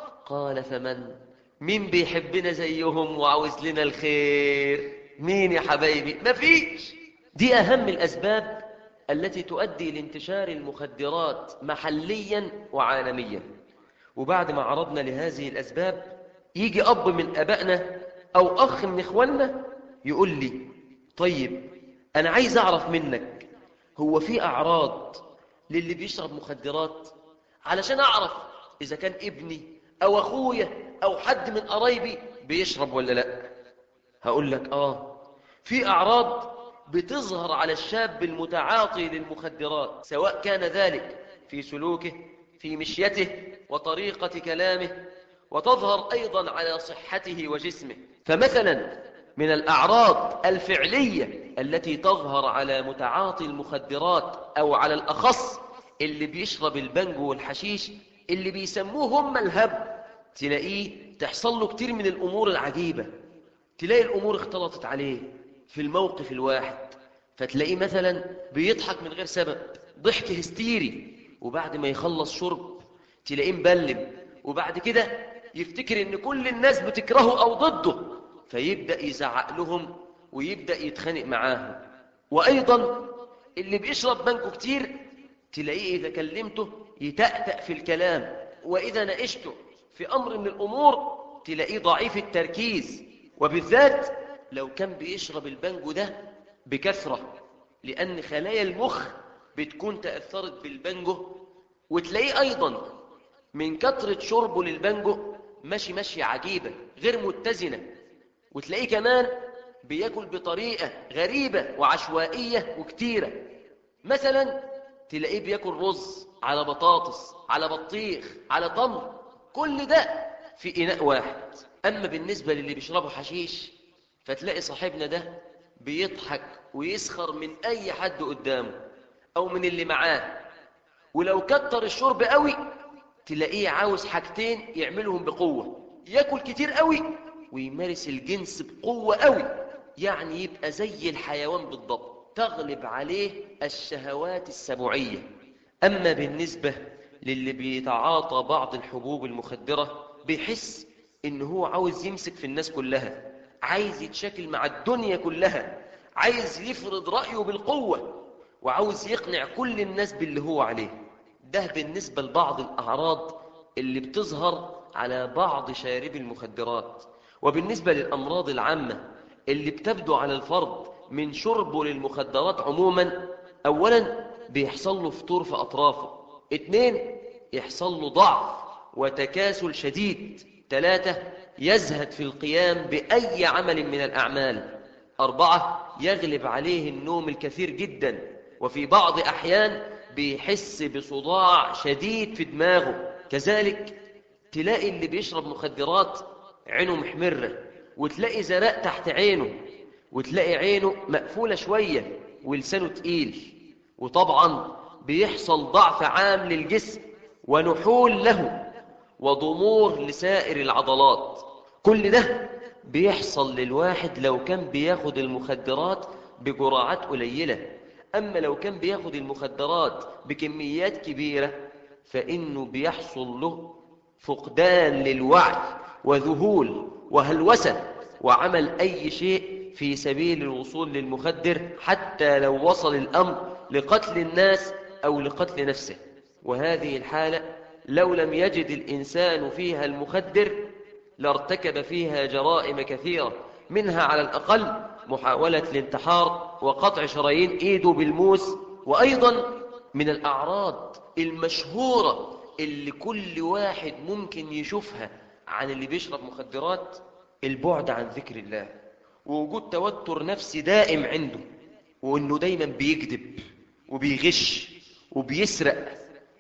قال فمن مين بيحبنا زيهم وعاوز لنا الخير مين يا حبايبي مفيش دي أهم الأسباب التي تؤدي لانتشار المخدرات محليا وعالميا وبعد ما عرضنا لهذه الأسباب يجي أب من أبائنا أو أخ من إخواننا يقول لي طيب أنا عايز أعرف منك هو في أعراض للي بيشرب مخدرات علشان أعرف إذا كان ابني أو أخويا أو حد من قرايبي بيشرب ولا لا هقول لك آه في أعراض بتظهر على الشاب المتعاطي للمخدرات سواء كان ذلك في سلوكه في مشيته وطريقة كلامه وتظهر أيضا على صحته وجسمه فمثلا من الأعراض الفعلية التي تظهر على متعاطي المخدرات أو على الأخص اللي بيشرب البنجو والحشيش اللي بيسموه هم الهب تلاقيه تحصل له كتير من الأمور العجيبة تلاقي الأمور اختلطت عليه في الموقف الواحد فتلاقيه مثلا بيضحك من غير سبب ضحك هستيري وبعد ما يخلص شرب تلاقيه مبلم وبعد كده يفتكر ان كل الناس بتكرهه او ضده فيبدأ يزعق لهم ويبدأ يتخانق معاهم وأيضا اللي بيشرب بانكو كتير تلاقيه إذا كلمته يتأتأ في الكلام وإذا ناقشته في أمر من الأمور تلاقيه ضعيف التركيز وبالذات لو كان بيشرب البانجو ده بكثرة لأن خلايا المخ بتكون تأثرت بالبانجو وتلاقيه أيضا من كثرة شربه للبانجو ماشي ماشية عجيبة غير متزنة وتلاقيه كمان بياكل بطريقة غريبة وعشوائية وكتيرة مثلا تلاقيه بياكل رز على بطاطس على بطيخ على تمر كل ده في إناء واحد أما بالنسبة للي بيشربوا حشيش فتلاقي صاحبنا ده بيضحك ويسخر من أي حد قدامه أو من اللي معاه ولو كتر الشرب قوي تلاقيه عاوز حاجتين يعملهم بقوة ياكل كتير قوي ويمارس الجنس بقوة قوي يعني يبقى زي الحيوان بالضبط تغلب عليه الشهوات السبوعية أما بالنسبة للي بيتعاطى بعض الحبوب المخدرة بيحس إن هو عاوز يمسك في الناس كلها عايز يتشكل مع الدنيا كلها عايز يفرض رأيه بالقوة وعاوز يقنع كل الناس باللي هو عليه ده بالنسبة لبعض الأعراض اللي بتظهر على بعض شاربي المخدرات وبالنسبة للأمراض العامة اللي بتبدو على الفرد من شربه للمخدرات عموما أولا بيحصل له فطور في أطرافه اثنين يحصل له ضعف وتكاسل شديد ثلاثة يزهد في القيام بأي عمل من الأعمال أربعة يغلب عليه النوم الكثير جدا وفي بعض أحيان بيحس بصداع شديد في دماغه كذلك تلاقي اللي بيشرب مخدرات عينه محمرة وتلاقي زرق تحت عينه وتلاقي عينه مقفولة شوية ولسانه تقيل وطبعا بيحصل ضعف عام للجسم ونحول له وضمور لسائر العضلات كل ده بيحصل للواحد لو كان بياخد المخدرات بجرعات قليلة أما لو كان بياخد المخدرات بكميات كبيرة فإنه بيحصل له فقدان للوعي وذهول وهلوسة وعمل أي شيء في سبيل الوصول للمخدر حتى لو وصل الأمر لقتل الناس أو لقتل نفسه وهذه الحالة لو لم يجد الإنسان فيها المخدر لارتكب فيها جرائم كثيرة منها على الأقل محاولة الانتحار وقطع شرايين إيده بالموس وأيضا من الأعراض المشهورة اللي كل واحد ممكن يشوفها عن اللي بيشرب مخدرات البعد عن ذكر الله ووجود توتر نفسي دائم عنده وانه دايما بيكذب وبيغش وبيسرق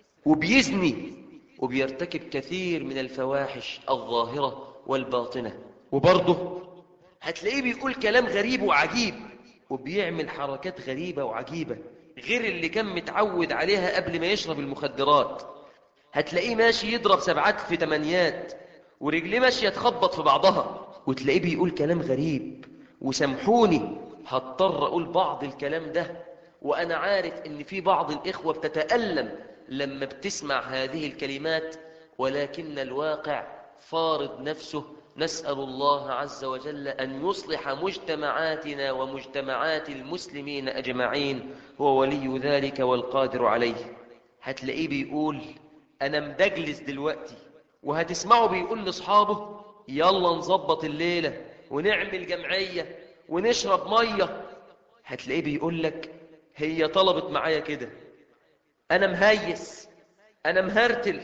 وبيزني وبيرتكب كثير من الفواحش الظاهرة والباطنة وبرضه هتلاقيه بيقول كلام غريب وعجيب وبيعمل حركات غريبة وعجيبة غير اللي كان متعود عليها قبل ما يشرب المخدرات هتلاقيه ماشي يضرب سبعات في تمانيات ورجليه ماشية تخبط في بعضها وتلاقيه بيقول كلام غريب وسامحوني هضطر أقول بعض الكلام ده وأنا عارف إن في بعض الإخوة بتتألم لما بتسمع هذه الكلمات ولكن الواقع فارض نفسه نسأل الله عز وجل أن يصلح مجتمعاتنا ومجتمعات المسلمين أجمعين هو ولي ذلك والقادر عليه هتلاقيه بيقول أنا مدجلس دلوقتي وهتسمعه بيقول لأصحابه يلا نظبط الليلة ونعمل جمعية ونشرب مية هتلاقيه بيقول لك هي طلبت معايا كده أنا مهيس أنا مهرتل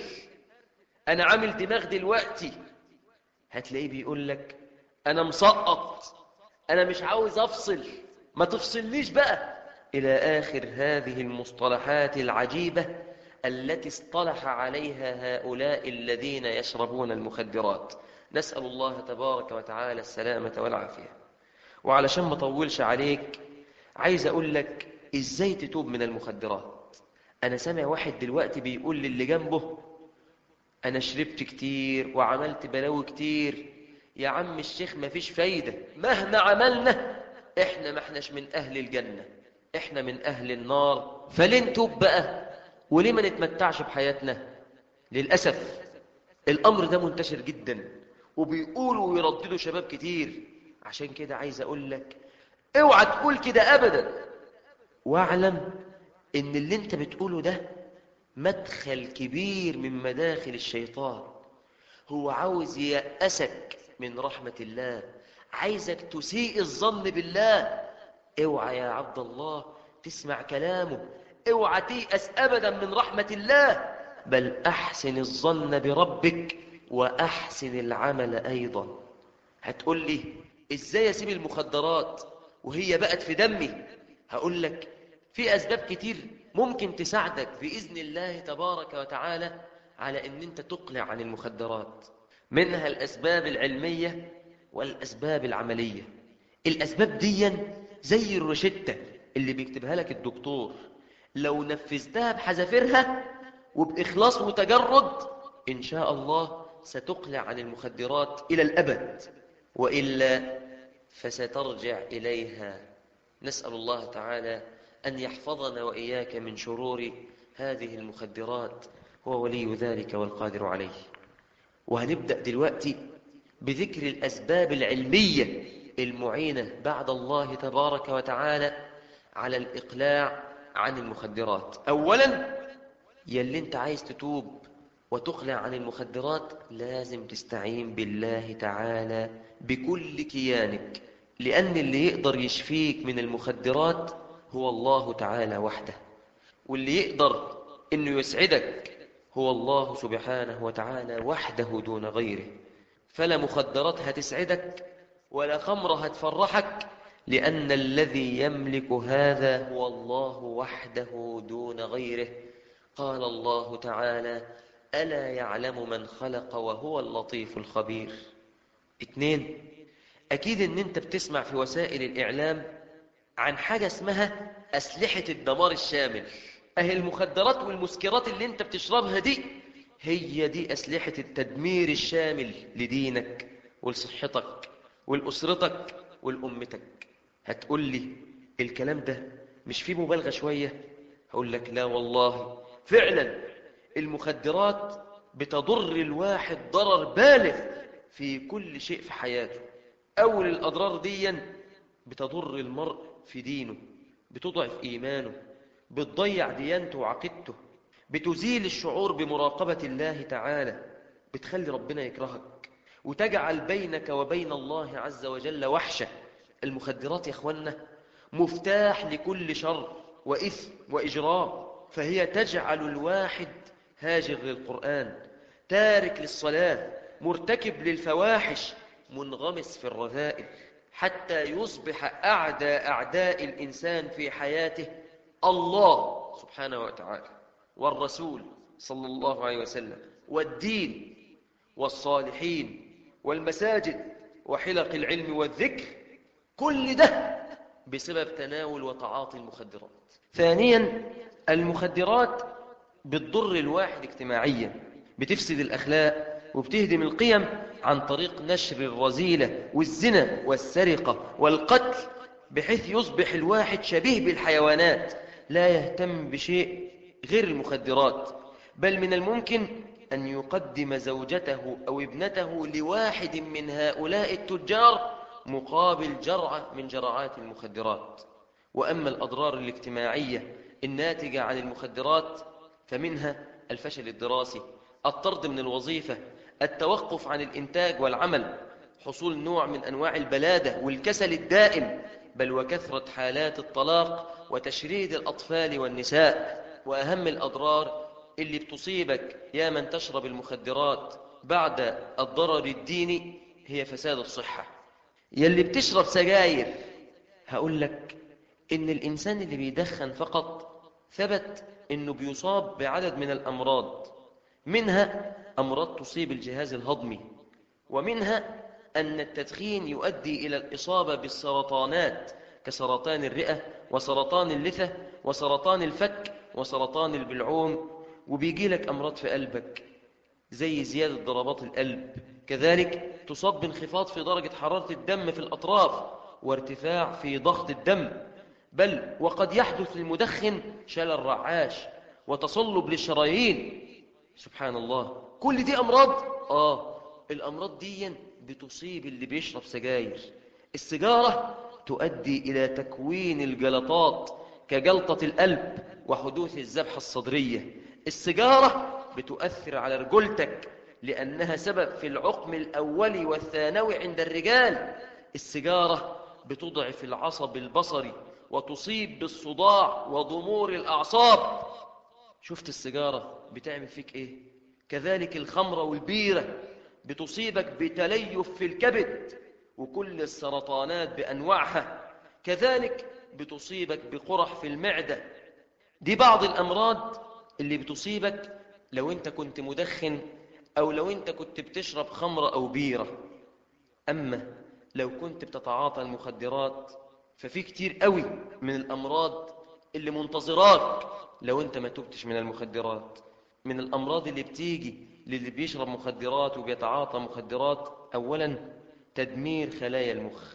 أنا عامل دماغ دلوقتي هتلاقيه بيقول لك أنا مسقط أنا مش عاوز أفصل ما تفصلنيش بقى إلى آخر هذه المصطلحات العجيبة التي اصطلح عليها هؤلاء الذين يشربون المخدرات نسأل الله تبارك وتعالى السلامة والعافية وعلشان ما اطولش عليك عايز أقول لك إزاي تتوب من المخدرات أنا سامع واحد دلوقتي بيقول للي جنبه أنا شربت كتير وعملت بلاوي كتير يا عم الشيخ مفيش فايدة مهما عملنا إحنا ما احناش من أهل الجنة إحنا من أهل النار فليه نتوب بقى وليه ما نتمتعش بحياتنا للأسف الأمر ده منتشر جدا وبيقولوا ويرددوا شباب كتير عشان كده عايز أقول لك اوعى تقول كده أبدا واعلم إن اللي انت بتقوله ده مدخل كبير من مداخل الشيطان هو عاوز يأسك من رحمة الله عايزك تسيء الظن بالله اوعى يا عبد الله تسمع كلامه اوعى تيأس أبدا من رحمة الله بل أحسن الظن بربك وأحسن العمل أيضا هتقول لي إزاي أسيب المخدرات وهي بقت في دمي هقول لك في أسباب كتير ممكن تساعدك بإذن الله تبارك وتعالى على أن أنت تقلع عن المخدرات منها الأسباب العلمية والأسباب العملية الأسباب دي زي الروشتة اللي بيكتبها لك الدكتور لو نفذتها بحذافيرها وبإخلاص وتجرد إن شاء الله ستقلع عن المخدرات إلى الأبد وإلا فسترجع إليها نسأل الله تعالى أن يحفظنا وإياك من شرور هذه المخدرات هو ولي ذلك والقادر عليه وهنبدأ دلوقتي بذكر الأسباب العلمية المعينة بعد الله تبارك وتعالى على الإقلاع عن المخدرات أولا يلي انت عايز تتوب وتقلع عن المخدرات لازم تستعين بالله تعالى بكل كيانك لأن اللي يقدر يشفيك من المخدرات هو الله تعالى وحده واللي يقدر انه يسعدك هو الله سبحانه وتعالى وحده دون غيره فلا مخدرات هتسعدك ولا خمر هتفرحك لأن الذي يملك هذا هو الله وحده دون غيره قال الله تعالى ألا يعلم من خلق وهو اللطيف الخبير اتنين أكيد أن أنت بتسمع في وسائل الإعلام عن حاجة اسمها أسلحة الدمار الشامل أهي المخدرات والمسكرات اللي أنت بتشربها دي هي دي أسلحة التدمير الشامل لدينك ولصحتك ولأسرتك ولأمتك هتقول لي الكلام ده مش فيه مبالغة شوية هقول لك لا والله فعلا المخدرات بتضر الواحد ضرر بالغ في كل شيء في حياته أول الأضرار دي بتضر المرء في دينه بتضعف إيمانه بتضيع ديانته وعقيدته بتزيل الشعور بمراقبة الله تعالى بتخلي ربنا يكرهك وتجعل بينك وبين الله عز وجل وحشة المخدرات يا أخوانا مفتاح لكل شر وإثم وإجرام فهي تجعل الواحد هاجر للقرآن تارك للصلاة مرتكب للفواحش منغمس في الرذائل حتى يصبح أعدى أعداء الإنسان في حياته الله سبحانه وتعالى والرسول صلى الله عليه وسلم والدين والصالحين والمساجد وحلق العلم والذكر كل ده بسبب تناول وتعاطي المخدرات ثانيا المخدرات بتضر الواحد اجتماعيا بتفسد الأخلاق وبتهدم القيم عن طريق نشر الرذيلة والزنا والسرقة والقتل بحيث يصبح الواحد شبيه بالحيوانات لا يهتم بشيء غير المخدرات بل من الممكن أن يقدم زوجته أو ابنته لواحد من هؤلاء التجار مقابل جرعة من جرعات المخدرات وأما الأضرار الاجتماعية الناتجة عن المخدرات فمنها الفشل الدراسي الطرد من الوظيفة التوقف عن الإنتاج والعمل حصول نوع من أنواع البلادة والكسل الدائم بل وكثرة حالات الطلاق وتشريد الأطفال والنساء وأهم الأضرار اللي بتصيبك يا من تشرب المخدرات بعد الضرر الديني هي فساد الصحة يلي بتشرب سجاير هقول لك إن الإنسان اللي بيدخن فقط ثبت إنه بيصاب بعدد من الأمراض منها أمراض تصيب الجهاز الهضمي ومنها أن التدخين يؤدي إلى الإصابة بالسرطانات كسرطان الرئة وسرطان اللثة وسرطان الفك وسرطان البلعوم وبيجي لك أمراض في قلبك زي زيادة ضربات القلب كذلك تصاب بانخفاض في درجة حرارة الدم في الأطراف وارتفاع في ضغط الدم بل وقد يحدث للمدخن شلل رعاش وتصلب للشرايين سبحان الله كل دي أمراض آه الأمراض دي بتصيب اللي بيشرب سجاير السيجارة تؤدي إلى تكوين الجلطات كجلطة القلب وحدوث الذبحة الصدرية السيجارة بتؤثر على رجولتك لأنها سبب في العقم الأولي والثانوي عند الرجال السيجارة بتضعف العصب البصري وتصيب بالصداع وضمور الأعصاب شفت السيجارة بتعمل فيك إيه كذلك الخمرة والبيرة بتصيبك بتليف في الكبد وكل السرطانات بأنواعها كذلك بتصيبك بقرح في المعدة دي بعض الأمراض اللي بتصيبك لو أنت كنت مدخن أو لو أنت كنت بتشرب خمرة أو بيرة أما لو كنت بتتعاطى المخدرات ففي كتير قوي من الأمراض اللي منتظراك لو أنت ما تبتش من المخدرات من الأمراض اللي بتيجي للي بيشرب مخدرات وبيتعاطى مخدرات أولا تدمير خلايا المخ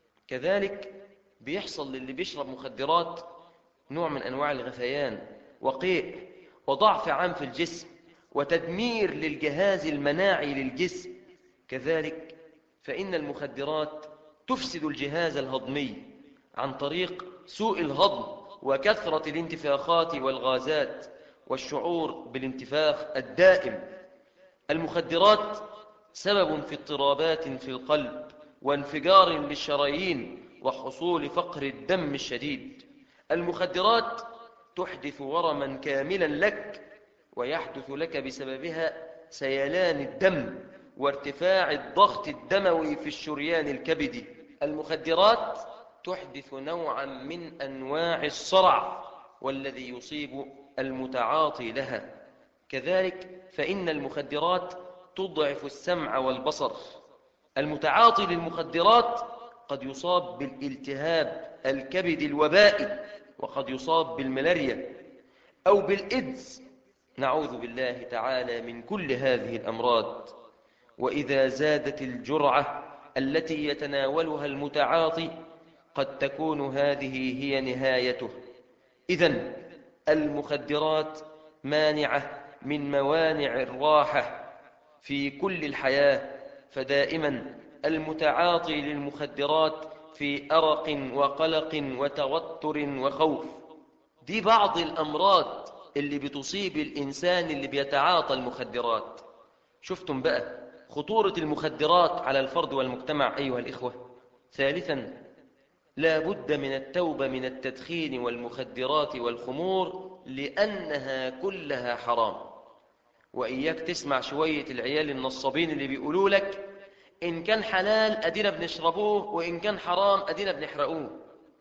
كذلك بيحصل للي بيشرب مخدرات نوع من أنواع الغثيان وقيء وضعف عام في الجسم وتدمير للجهاز المناعي للجسم كذلك فإن المخدرات تفسد الجهاز الهضمي عن طريق سوء الهضم وكثرة الانتفاخات والغازات والشعور بالانتفاخ الدائم المخدرات سبب في اضطرابات في القلب وانفجار للشرايين وحصول فقر الدم الشديد المخدرات تحدث ورما كاملا لك ويحدث لك بسببها سيلان الدم وارتفاع الضغط الدموي في الشريان الكبدي المخدرات تحدث نوعا من أنواع الصرع والذي يصيب المتعاطي لها كذلك فإن المخدرات تضعف السمع والبصر المتعاطي للمخدرات قد يصاب بالالتهاب الكبد الوبائي وقد يصاب بالملاريا أو بالإدز نعوذ بالله تعالى من كل هذه الأمراض وإذا زادت الجرعة التي يتناولها المتعاطي قد تكون هذه هي نهايته إذا المخدرات مانعة من موانع الراحة في كل الحياة فدائما المتعاطي للمخدرات في أرق وقلق وتوتر وخوف دي بعض الأمراض اللي بتصيب الإنسان اللي بيتعاطى المخدرات شفتم بقى خطورة المخدرات على الفرد والمجتمع أيها الإخوة ثالثا لا بد من التوبة من التدخين والمخدرات والخمور لأنها كلها حرام وإياك تسمع شوية العيال النصابين اللي بيقولوا لك إن كان حلال أدينا بنشربوه وإن كان حرام أدينا بنحرقوه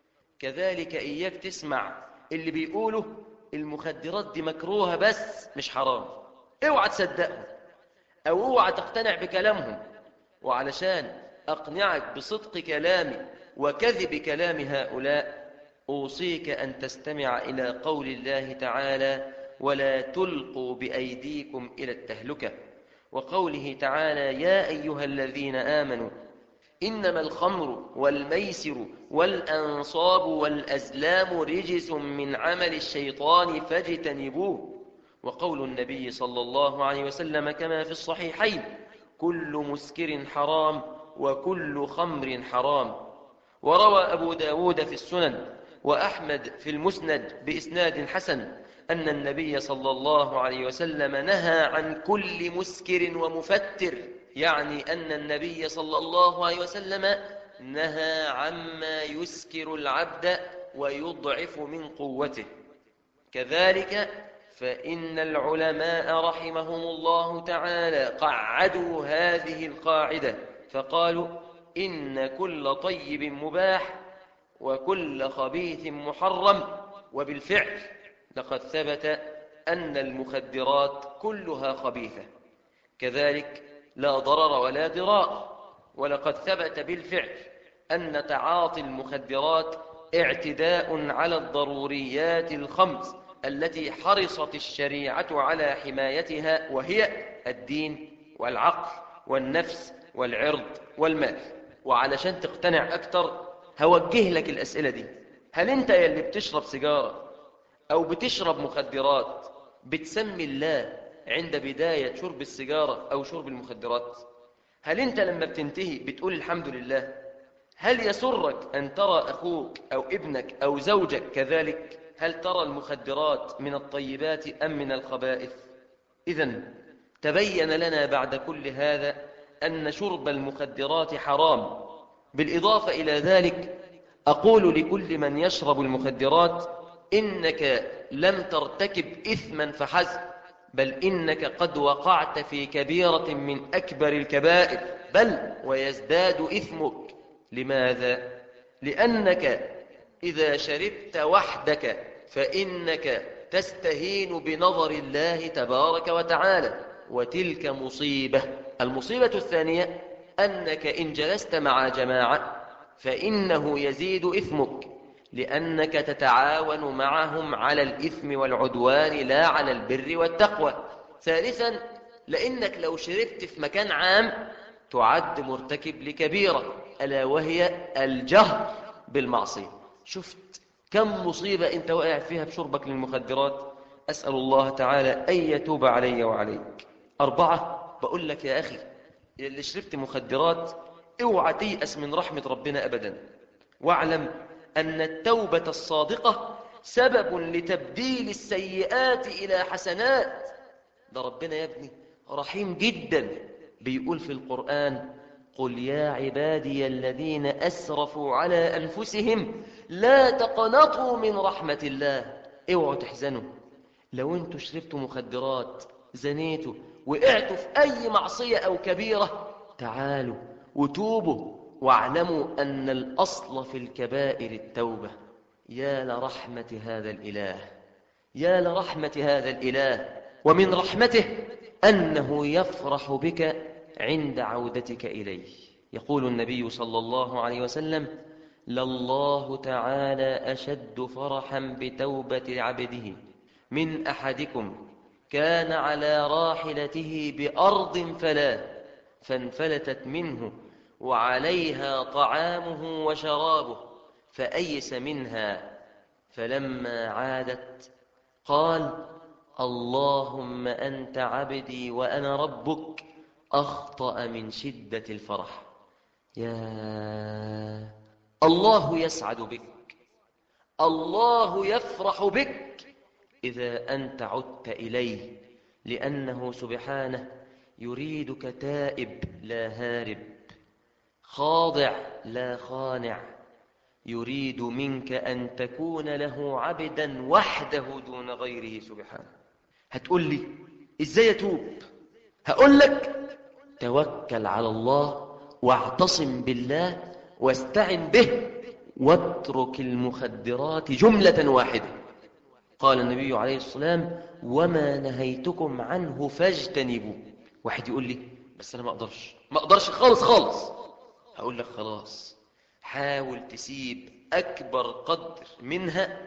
كذلك إياك تسمع اللي بيقولوا المخدرات دي مكروهة بس مش حرام اوعى تصدقهم أو اوعى تقتنع بكلامهم وعلشان أقنعك بصدق كلامي وكذب كلام هؤلاء أوصيك أن تستمع إلى قول الله تعالى ولا تلقوا بأيديكم إلى التهلكة وقوله تعالى يا أيها الذين آمنوا إنما الخمر والميسر والأنصاب والأزلام رجس من عمل الشيطان فاجتنبوه وقول النبي صلى الله عليه وسلم كما في الصحيحين كل مسكر حرام وكل خمر حرام وروى أبو داود في السنن وأحمد في المسند بإسناد حسن أن النبي صلى الله عليه وسلم نهى عن كل مسكر ومفتر يعني أن النبي صلى الله عليه وسلم نهى عما يسكر العبد ويضعف من قوته كذلك فإن العلماء رحمهم الله تعالى قعدوا هذه القاعدة فقالوا إن كل طيب مباح وكل خبيث محرم وبالفعل لقد ثبت أن المخدرات كلها خبيثة كذلك لا ضرر ولا ضرار ولقد ثبت بالفعل أن تعاطي المخدرات اعتداء على الضروريات الخمس التي حرصت الشريعة على حمايتها وهي الدين والعقل والنفس والعرض والمال وعلشان تقتنع أكتر هوجه لك الأسئلة دي هل أنت يلي بتشرب سيجارة أو بتشرب مخدرات بتسمي الله عند بداية شرب السيجارة أو شرب المخدرات هل أنت لما بتنتهي بتقول الحمد لله هل يسرك أن ترى أخوك أو ابنك أو زوجك كذلك هل ترى المخدرات من الطيبات أم من الخبائث إذا تبين لنا بعد كل هذا أن شرب المخدرات حرام بالإضافة إلى ذلك أقول لكل من يشرب المخدرات إنك لم ترتكب إثما فحسب بل إنك قد وقعت في كبيرة من أكبر الكبائر بل ويزداد إثمك لماذا؟ لأنك إذا شربت وحدك فإنك تستهين بنظر الله تبارك وتعالى وتلك مصيبة المصيبة الثانية أنك إن جلست مع جماعة فإنه يزيد إثمك لأنك تتعاون معهم على الإثم والعدوان لا على البر والتقوى ثالثا لأنك لو شربت في مكان عام تعد مرتكب لكبيرة ألا وهي الجهر بالمعصية شفت كم مصيبة أنت واقع فيها بشربك للمخدرات أسأل الله تعالى أن يتوب علي وعليك أربعة بقول لك يا أخي اللي شربت مخدرات اوعى تيأس من رحمة ربنا أبدا واعلم أن التوبة الصادقة سبب لتبديل السيئات إلى حسنات ده ربنا يا ابني رحيم جدا بيقول في القرآن قل يا عبادي الذين أسرفوا على أنفسهم لا تقنطوا من رحمة الله اوعوا تحزنوا لو انتوا شربتوا مخدرات زنيتوا وقعتوا في أي معصية أو كبيرة تعالوا وتوبوا واعلموا أن الأصل في الكبائر التوبة يا لرحمة هذا الإله يا لرحمة هذا الإله ومن رحمته أنه يفرح بك عند عودتك إليه يقول النبي صلى الله عليه وسلم لله تعالى أشد فرحا بتوبة عبده من أحدكم كان على راحلته بأرض فلا فانفلتت منه وعليها طعامه وشرابه فأيس منها فلما عادت قال اللهم أنت عبدي وأنا ربك أخطأ من شدة الفرح يا الله يسعد بك الله يفرح بك إذا أنت عدت إليه لأنه سبحانه يريدك تائب لا هارب خاضع لا خانع يريد منك أن تكون له عبدا وحده دون غيره سبحانه هتقول لي إزاي أتوب هقول لك توكل على الله واعتصم بالله واستعن به واترك المخدرات جملة واحدة قال النبي عليه السلام وما نهيتكم عنه فاجتنبوا واحد يقول لي بس أنا ما أقدرش ما أقدرش خالص خالص هقول لك خلاص حاول تسيب أكبر قدر منها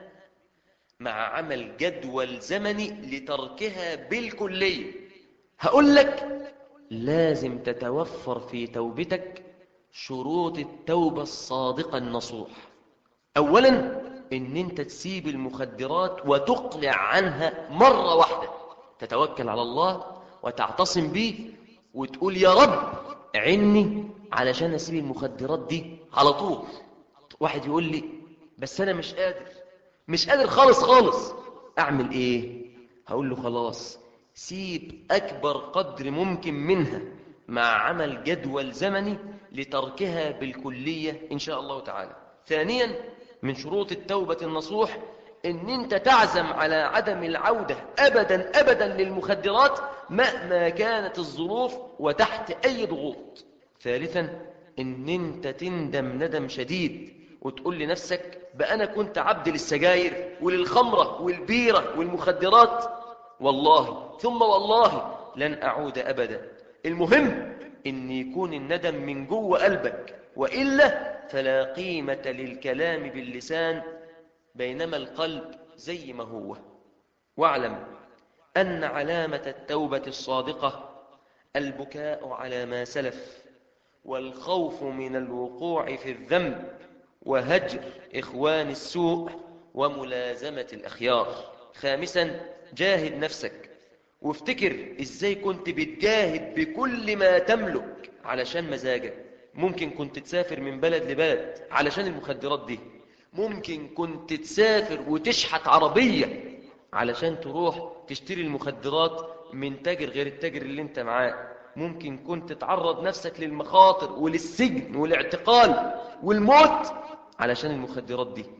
مع عمل جدول زمني لتركها بالكلية هقول لك لازم تتوفر في توبتك شروط التوبة الصادقة النصوح أولا إن أنت تسيب المخدرات وتقلع عنها مرة واحدة تتوكل على الله وتعتصم به وتقول يا رب عني علشان أسيب المخدرات دي على طول واحد يقول لي بس أنا مش قادر مش قادر خالص خالص أعمل إيه هقول له خلاص سيب أكبر قدر ممكن منها مع عمل جدول زمني لتركها بالكلية إن شاء الله تعالى ثانيا من شروط التوبة النصوح إن أنت تعزم على عدم العودة أبدا أبدا للمخدرات مهما كانت الظروف وتحت أي ضغوط ثالثا إن أنت تندم ندم شديد وتقول لنفسك بقى أنا كنت عبد للسجاير وللخمرة والبيرة والمخدرات والله ثم والله لن أعود أبدا المهم إن يكون الندم من جوه قلبك وإلا فلا قيمة للكلام باللسان بينما القلب زي ما هو واعلم أن علامة التوبة الصادقة البكاء على ما سلف والخوف من الوقوع في الذنب وهجر إخوان السوء وملازمة الأخيار خامسا جاهد نفسك وافتكر إزاي كنت بتجاهد بكل ما تملك علشان مزاجك ممكن كنت تسافر من بلد لبلد علشان المخدرات دي ممكن كنت تسافر وتشحت عربية علشان تروح تشتري المخدرات من تاجر غير التاجر اللي انت معاه ممكن كنت تعرض نفسك للمخاطر وللسجن والاعتقال والموت علشان المخدرات دي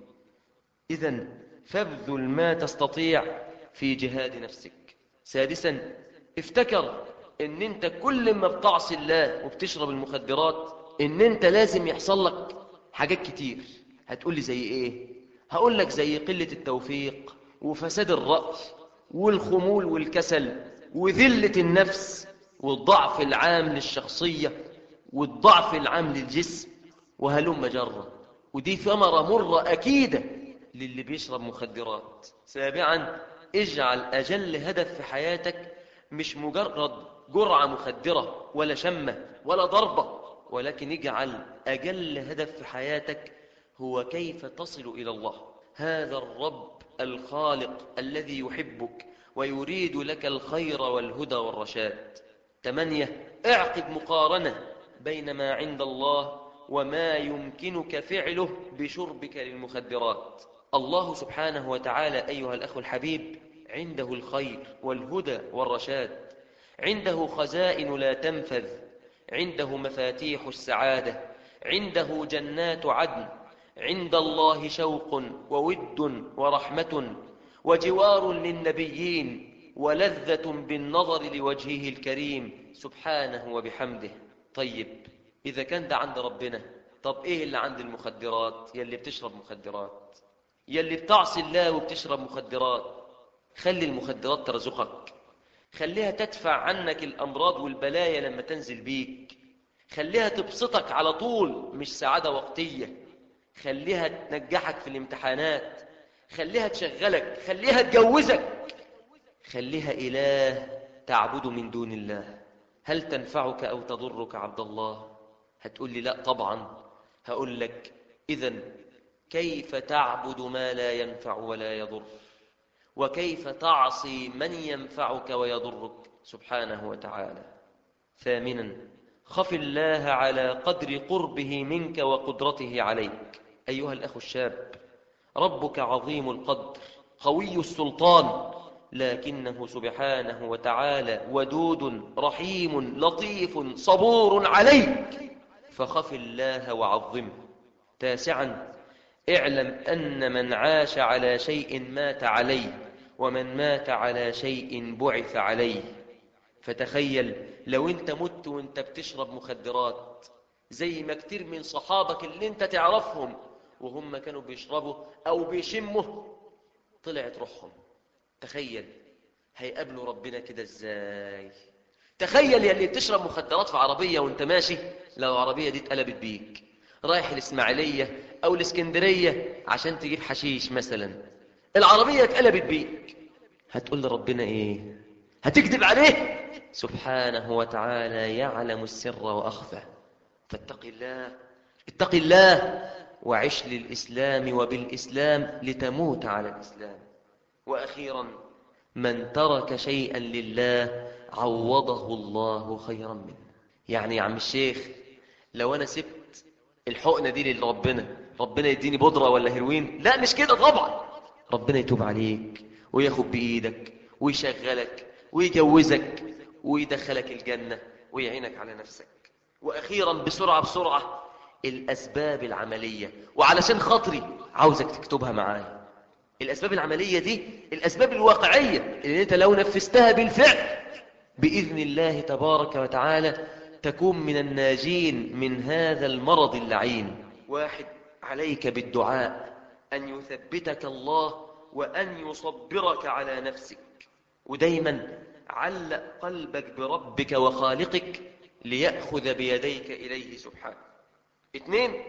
إذا فابذل ما تستطيع في جهاد نفسك سادسا افتكر ان انت كل ما بتعصي الله وبتشرب المخدرات ان انت لازم يحصل لك حاجات كتير هتقول لي زي ايه هقول لك زي قلة التوفيق وفساد الرأي والخمول والكسل وذلة النفس والضعف العام للشخصية والضعف العام للجسم وهلم جرة ودي ثمرة مرة أكيدة للي بيشرب مخدرات سابعا اجعل أجل هدف في حياتك مش مجرد جرعة مخدرة ولا شمة ولا ضربة ولكن اجعل أجل هدف في حياتك هو كيف تصل إلى الله هذا الرب الخالق الذي يحبك ويريد لك الخير والهدى والرشاد ثمانية اعقد مقارنة بين ما عند الله وما يمكنك فعله بشربك للمخدرات الله سبحانه وتعالى أيها الأخ الحبيب عنده الخير والهدى والرشاد عنده خزائن لا تنفذ عنده مفاتيح السعادة عنده جنات عدن عند الله شوق وود ورحمة وجوار للنبيين ولذة بالنظر لوجهه الكريم سبحانه وبحمده طيب إذا كان ده عند ربنا طب إيه اللي عند المخدرات يلي بتشرب مخدرات يلي بتعصي الله وبتشرب مخدرات خلي المخدرات ترزقك خليها تدفع عنك الأمراض والبلايا لما تنزل بيك خليها تبسطك على طول مش سعادة وقتية خليها تنجحك في الامتحانات خليها تشغلك خليها تجوزك خليها إله تعبد من دون الله هل تنفعك أو تضرك عبد الله هتقول لي لا طبعا هقول لك إذا كيف تعبد ما لا ينفع ولا يضر وكيف تعصي من ينفعك ويضرك سبحانه وتعالى ثامنا خف الله على قدر قربه منك وقدرته عليك أيها الأخ الشاب ربك عظيم القدر قوي السلطان لكنه سبحانه وتعالى ودود رحيم لطيف صبور عليك فخف الله وعظمه تاسعا اعلم أن من عاش على شيء مات عليه ومن مات على شيء بعث عليه فتخيل لو انت مت وانت بتشرب مخدرات زي ما كتير من صحابك اللي انت تعرفهم وهم كانوا بيشربوا او بيشموا طلعت روحهم تخيل هيقابلوا ربنا كده ازاي تخيل يا اللي بتشرب مخدرات في عربية وانت ماشي لو العربية دي اتقلبت بيك رايح الاسماعيلية او الاسكندرية عشان تجيب حشيش مثلا العربية اتقلبت بيك هتقول لربنا ايه هتكذب عليه سبحانه وتعالى يعلم السر وأخفى فاتق الله اتق الله وعش للإسلام وبالإسلام لتموت على الإسلام وأخيرا من ترك شيئا لله عوضه الله خيرا منه يعني يا عم الشيخ لو أنا سبت الحقنة دي لربنا ربنا يديني بودرة ولا هيروين لا مش كده طبعا ربنا يتوب عليك وياخد بإيدك ويشغلك ويجوزك ويدخلك الجنة ويعينك على نفسك وأخيرا بسرعة بسرعة الأسباب العملية وعلشان خاطري عاوزك تكتبها معايا الأسباب العملية دي الأسباب الواقعية اللي أنت لو نفذتها بالفعل بإذن الله تبارك وتعالى تكون من الناجين من هذا المرض اللعين واحد عليك بالدعاء أن يثبتك الله وأن يصبرك على نفسك ودايما علق قلبك بربك وخالقك ليأخذ بيديك إليه سبحانه اثنين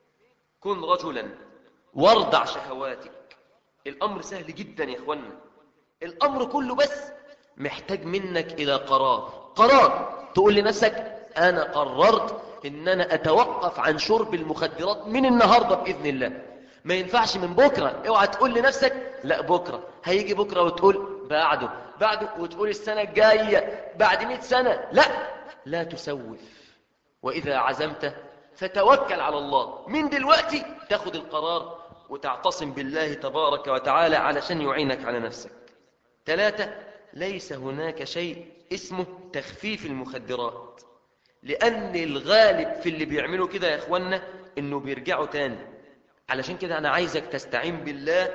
كن رجلا وارضع شهواتك الأمر سهل جدا يا إخوانا الأمر كله بس محتاج منك إلى قرار قرار تقول لنفسك أنا قررت إن أنا أتوقف عن شرب المخدرات من النهاردة بإذن الله ما ينفعش من بكرة اوعى تقول لنفسك لا بكرة هيجي بكرة وتقول بعده بعده وتقول السنة الجاية بعد مئة سنة لا لا تسوف وإذا عزمت فتوكل على الله من دلوقتي تاخد القرار وتعتصم بالله تبارك وتعالى علشان يعينك على نفسك ثلاثة ليس هناك شيء اسمه تخفيف المخدرات لأن الغالب في اللي بيعملوا كده يا إخوانا إنه بيرجعوا تاني علشان كده أنا عايزك تستعين بالله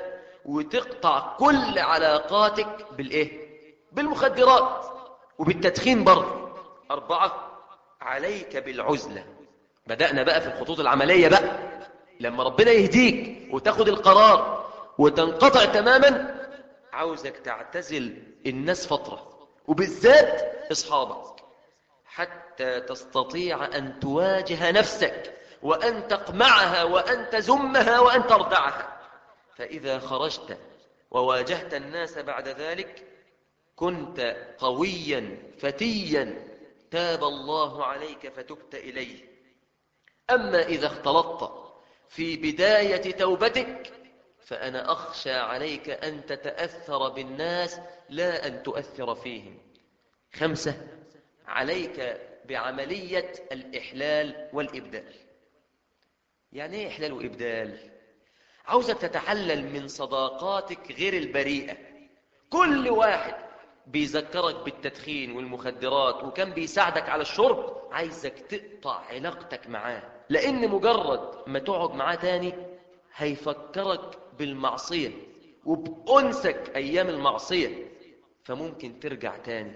وتقطع كل علاقاتك بالإيه؟ بالمخدرات وبالتدخين برضه أربعة عليك بالعزلة بدأنا بقى في الخطوط العملية بقى لما ربنا يهديك وتاخد القرار وتنقطع تماما عاوزك تعتزل الناس فترة وبالذات أصحابك حتى تستطيع أن تواجه نفسك وأن تقمعها وأن تزمها وأن تردعها فإذا خرجت وواجهت الناس بعد ذلك كنت قويا فتيا تاب الله عليك فتبت إليه أما إذا اختلطت في بداية توبتك فأنا أخشى عليك أن تتأثر بالناس لا أن تؤثر فيهم خمسة عليك بعملية الإحلال والإبدال يعني إيه إحلال وإبدال؟ عاوزك تتحلل من صداقاتك غير البريئة كل واحد بيذكرك بالتدخين والمخدرات وكان بيساعدك على الشرب عايزك تقطع علاقتك معاه لأن مجرد ما تقعد معاه تاني هيفكرك بالمعصية وبأنسك أيام المعصية فممكن ترجع تاني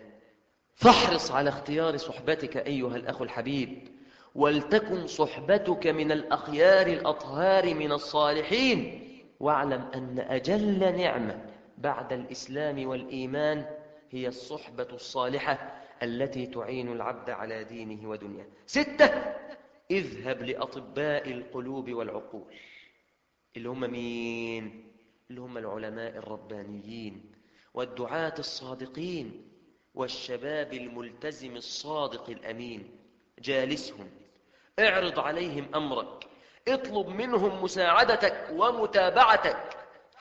فاحرص على اختيار صحبتك أيها الأخ الحبيب ولتكن صحبتك من الأخيار الأطهار من الصالحين واعلم أن أجل نعمة بعد الإسلام والإيمان هي الصحبة الصالحة التي تعين العبد على دينه ودنياه ستة اذهب لأطباء القلوب والعقول اللي هم مين؟ اللي هم العلماء الربانيين والدعاة الصادقين والشباب الملتزم الصادق الأمين جالسهم اعرض عليهم أمرك اطلب منهم مساعدتك ومتابعتك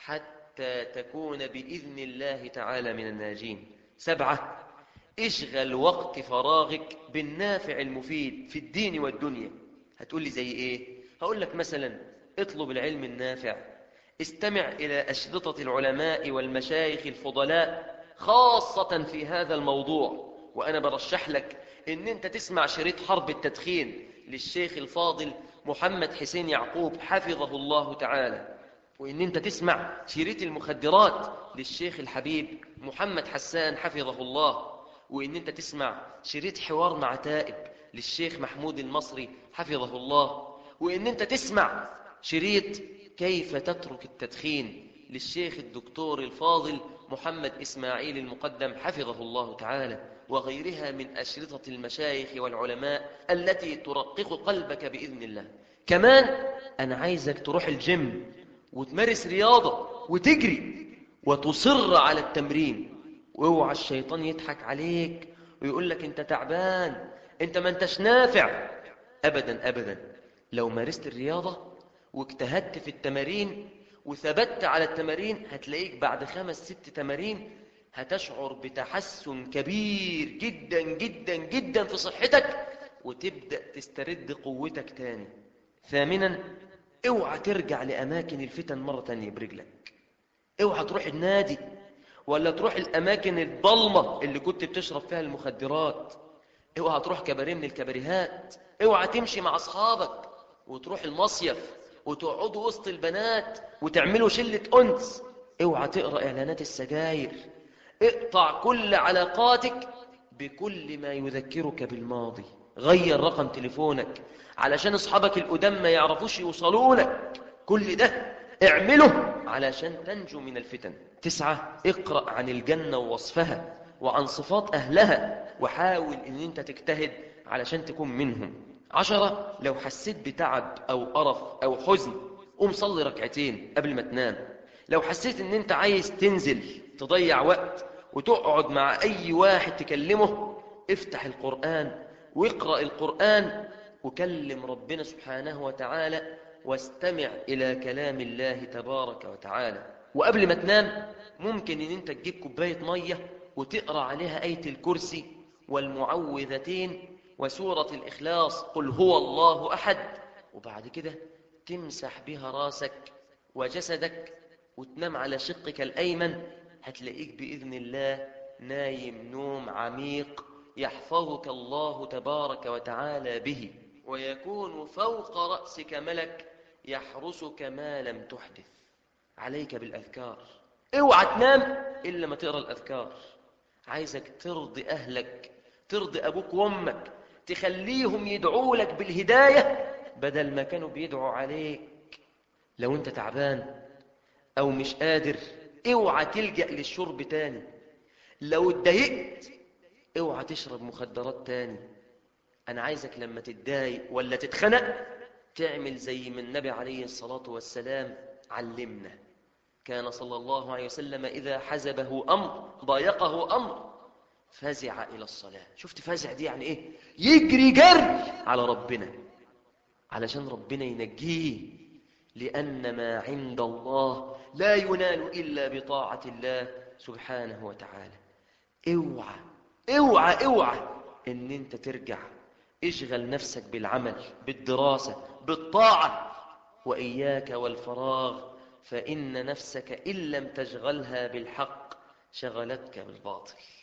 حتى تكون بإذن الله تعالى من الناجين سبعة اشغل وقت فراغك بالنافع المفيد في الدين والدنيا هتقول لي زي ايه هقول لك مثلا اطلب العلم النافع استمع إلى أشرطة العلماء والمشايخ الفضلاء خاصة في هذا الموضوع وأنا برشح لك إن أنت تسمع شريط حرب التدخين للشيخ الفاضل محمد حسين يعقوب حفظه الله تعالى وإن أنت تسمع شريط المخدرات للشيخ الحبيب محمد حسان حفظه الله وإن أنت تسمع شريط حوار مع تائب للشيخ محمود المصري حفظه الله وإن أنت تسمع شريط كيف تترك التدخين للشيخ الدكتور الفاضل محمد إسماعيل المقدم حفظه الله تعالى وغيرها من أشرطة المشايخ والعلماء التي ترقق قلبك بإذن الله كمان أنا عايزك تروح الجيم وتمارس رياضة وتجري وتصر على التمرين واوعى الشيطان يضحك عليك ويقول لك انت تعبان انت ما انتش نافع ابدا ابدا لو مارست الرياضة واجتهدت في التمارين وثبت على التمارين هتلاقيك بعد خمس ست تمارين هتشعر بتحسن كبير جدا جدا جدا في صحتك وتبدأ تسترد قوتك تاني ثامنا اوعى ترجع لأماكن الفتن مرة تانية برجلك اوعى تروح النادي ولا تروح الأماكن الضلمة اللي كنت بتشرب فيها المخدرات اوعى تروح كباريه من الكباريهات اوعى تمشي مع أصحابك وتروح المصيف وتقعدوا وسط البنات وتعملوا شلة أنس اوعى تقرأ إعلانات السجاير اقطع كل علاقاتك بكل ما يذكرك بالماضي غير رقم تليفونك علشان اصحابك القدام ما يعرفوش يوصلوا لك كل ده اعمله علشان تنجو من الفتن تسعة اقرأ عن الجنة ووصفها وعن صفات أهلها وحاول ان انت تجتهد علشان تكون منهم عشرة لو حسيت بتعب أو قرف أو حزن قوم صلي ركعتين قبل ما تنام لو حسيت ان انت عايز تنزل تضيع وقت وتقعد مع أي واحد تكلمه افتح القرآن واقرأ القرآن وكلم ربنا سبحانه وتعالى واستمع إلى كلام الله تبارك وتعالى وقبل ما تنام ممكن ان انت تجيب كوباية مية وتقرأ عليها آية الكرسي والمعوذتين وسورة الإخلاص قل هو الله أحد وبعد كده تمسح بها راسك وجسدك وتنام على شقك الأيمن هتلاقيك بإذن الله نايم نوم عميق يحفظك الله تبارك وتعالى به ويكون فوق رأسك ملك يحرسك ما لم تحدث عليك بالأذكار اوعى تنام إلا ما تقرأ الأذكار عايزك ترضي أهلك ترضي أبوك وأمك تخليهم يدعوا لك بالهداية بدل ما كانوا بيدعوا عليك لو انت تعبان او مش قادر اوعى تلجأ للشرب تاني لو اتضايقت اوعى تشرب مخدرات تاني انا عايزك لما تتضايق ولا تتخنق تعمل زي ما النبي عليه الصلاة والسلام علمنا كان صلى الله عليه وسلم إذا حزبه أمر ضايقه أمر فزع إلى الصلاة شفت فزع دي يعني إيه يجري جري على ربنا علشان ربنا ينجيه لأن ما عند الله لا ينال إلا بطاعة الله سبحانه وتعالى اوعى اوعى اوعى ان انت ترجع اشغل نفسك بالعمل بالدراسة بالطاعة وإياك والفراغ فإن نفسك إن لم تشغلها بالحق شغلتك بالباطل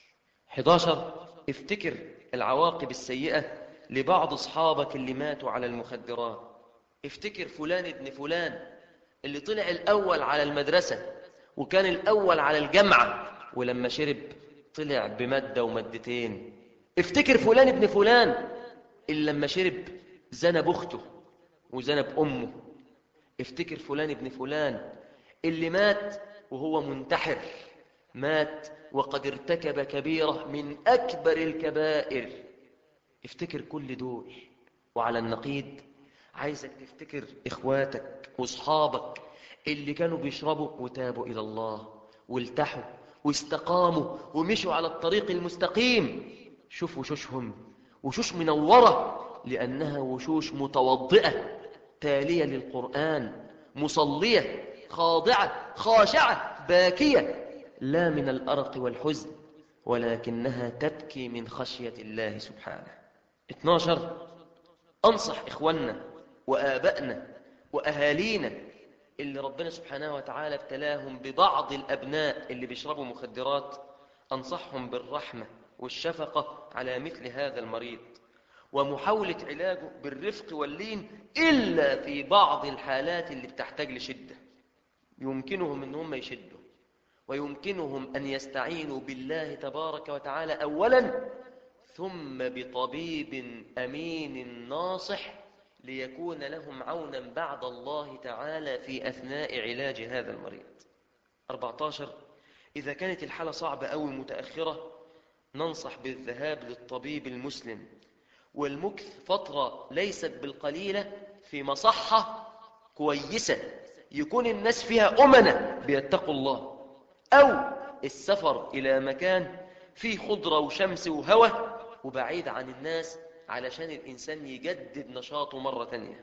11 افتكر العواقب السيئة لبعض أصحابك اللي ماتوا على المخدرات افتكر فلان ابن فلان اللي طلع الأول على المدرسة وكان الأول على الجامعة ولما شرب طلع بمادة ومادتين افتكر فلان ابن فلان اللي لما شرب زنى بأخته وزنى بأمه افتكر فلان ابن فلان اللي مات وهو منتحر مات وقد ارتكب كبيرة من أكبر الكبائر افتكر كل دول وعلى النقيض عايزك تفتكر إخواتك وأصحابك اللي كانوا بيشربوا وتابوا إلى الله والتحوا واستقاموا ومشوا على الطريق المستقيم شوف وشوشهم وشوش منورة لأنها وشوش متوضئة تالية للقرآن مصلية خاضعة خاشعة باكية لا من الأرق والحزن ولكنها تبكي من خشية الله سبحانه 12 أنصح إخواننا وآبائنا وأهالينا اللي ربنا سبحانه وتعالى ابتلاهم ببعض الأبناء اللي بيشربوا مخدرات أنصحهم بالرحمة والشفقة على مثل هذا المريض ومحاولة علاجه بالرفق واللين إلا في بعض الحالات اللي بتحتاج لشدة يمكنهم أن هم يشدوا ويمكنهم أن يستعينوا بالله تبارك وتعالى أولا ثم بطبيب أمين ناصح ليكون لهم عونا بعد الله تعالى في أثناء علاج هذا المريض 14 إذا كانت الحالة صعبة أو متأخرة ننصح بالذهاب للطبيب المسلم والمكث فترة ليست بالقليلة في مصحة كويسة يكون الناس فيها أمنة بيتقوا الله أو السفر إلى مكان فيه خضرة وشمس وهوى وبعيد عن الناس علشان الإنسان يجدد نشاطه مرة تانية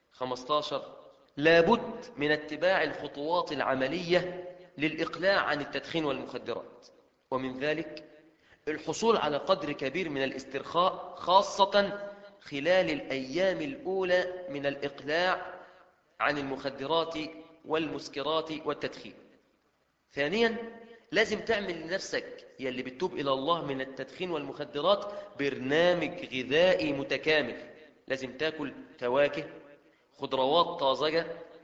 15 لابد من اتباع الخطوات العملية للإقلاع عن التدخين والمخدرات ومن ذلك الحصول على قدر كبير من الاسترخاء خاصة خلال الأيام الأولى من الإقلاع عن المخدرات والمسكرات والتدخين ثانيا لازم تعمل لنفسك يلي بتتوب إلى الله من التدخين والمخدرات برنامج غذائي متكامل لازم تاكل فواكه خضروات طازجة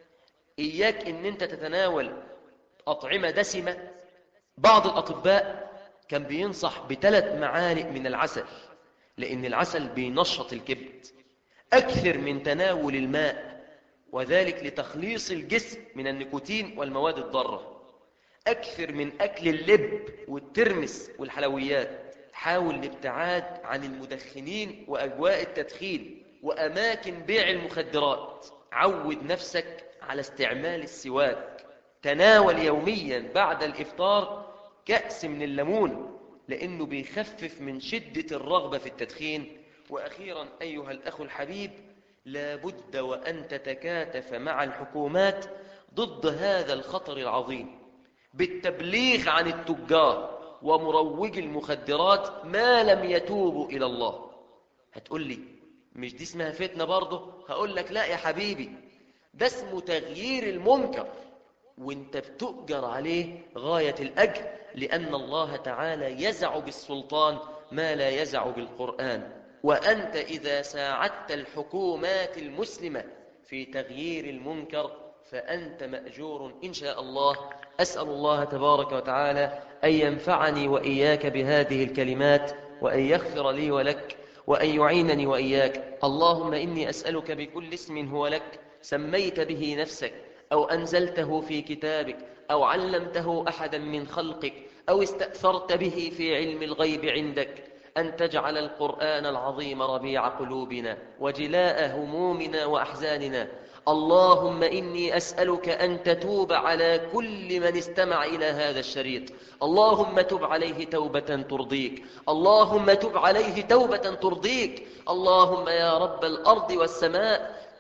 إياك إن أنت تتناول أطعمة دسمة بعض الأطباء كان بينصح بثلاث معالق من العسل لأن العسل بينشط الكبد أكثر من تناول الماء وذلك لتخليص الجسم من النيكوتين والمواد الضارة أكثر من أكل اللب والترمس والحلويات حاول الابتعاد عن المدخنين وأجواء التدخين وأماكن بيع المخدرات عود نفسك على استعمال السواك تناول يوميا بعد الإفطار كأس من الليمون لأنه بيخفف من شدة الرغبة في التدخين وأخيرا أيها الأخ الحبيب لابد وأن تتكاتف مع الحكومات ضد هذا الخطر العظيم بالتبليغ عن التجار ومروج المخدرات ما لم يتوبوا إلى الله هتقول لي مش دي اسمها فتنة برضه هقول لك لا يا حبيبي ده اسمه تغيير المنكر وانت بتؤجر عليه غاية الأجر لأن الله تعالى يزع بالسلطان ما لا يزع بالقرآن وأنت إذا ساعدت الحكومات المسلمة في تغيير المنكر فأنت مأجور إن شاء الله أسأل الله تبارك وتعالى أن ينفعني وإياك بهذه الكلمات وأن يغفر لي ولك وأن يعينني وإياك اللهم إني أسألك بكل اسم هو لك سميت به نفسك أو أنزلته في كتابك أو علمته أحدا من خلقك أو استأثرت به في علم الغيب عندك أن تجعل القرآن العظيم ربيع قلوبنا وجلاء همومنا وأحزاننا اللهم إني أسألك أن تتوب على كل من استمع إلى هذا الشريط اللهم تب عليه توبة ترضيك اللهم تب عليه توبة ترضيك اللهم يا رب الأرض والسماء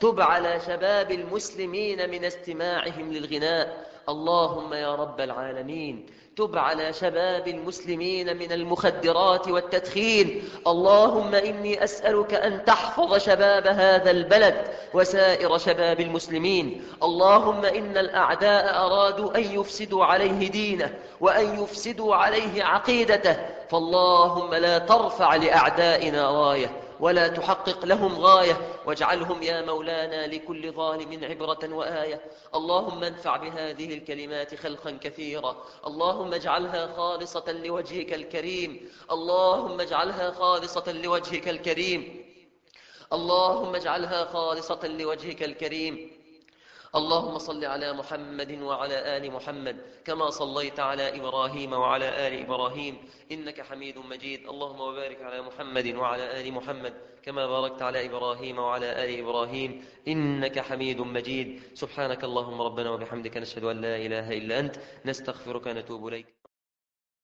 تب على شباب المسلمين من استماعهم للغناء اللهم يا رب العالمين تب على شباب المسلمين من المخدرات والتدخين اللهم إني أسألك أن تحفظ شباب هذا البلد وسائر شباب المسلمين اللهم إن الأعداء أرادوا أن يفسدوا عليه دينه وأن يفسدوا عليه عقيدته فاللهم لا ترفع لأعدائنا رايه ولا تحقق لهم غاية واجعلهم يا مولانا لكل ظالم عبرة وآية اللهم انفع بهذه الكلمات خلقا كثيرا اللهم اجعلها خالصة لوجهك الكريم اللهم اجعلها خالصة لوجهك الكريم اللهم اجعلها خالصة لوجهك الكريم اللهم صل على محمد وعلى آل محمد كما صليت على إبراهيم وعلى آل إبراهيم إنك حميد مجيد اللهم وبارك على محمد وعلى آل محمد كما باركت على إبراهيم وعلى آل إبراهيم إنك حميد مجيد سبحانك اللهم ربنا وبحمدك نشهد أن لا إله إلا أنت نستغفرك ونتوب إليك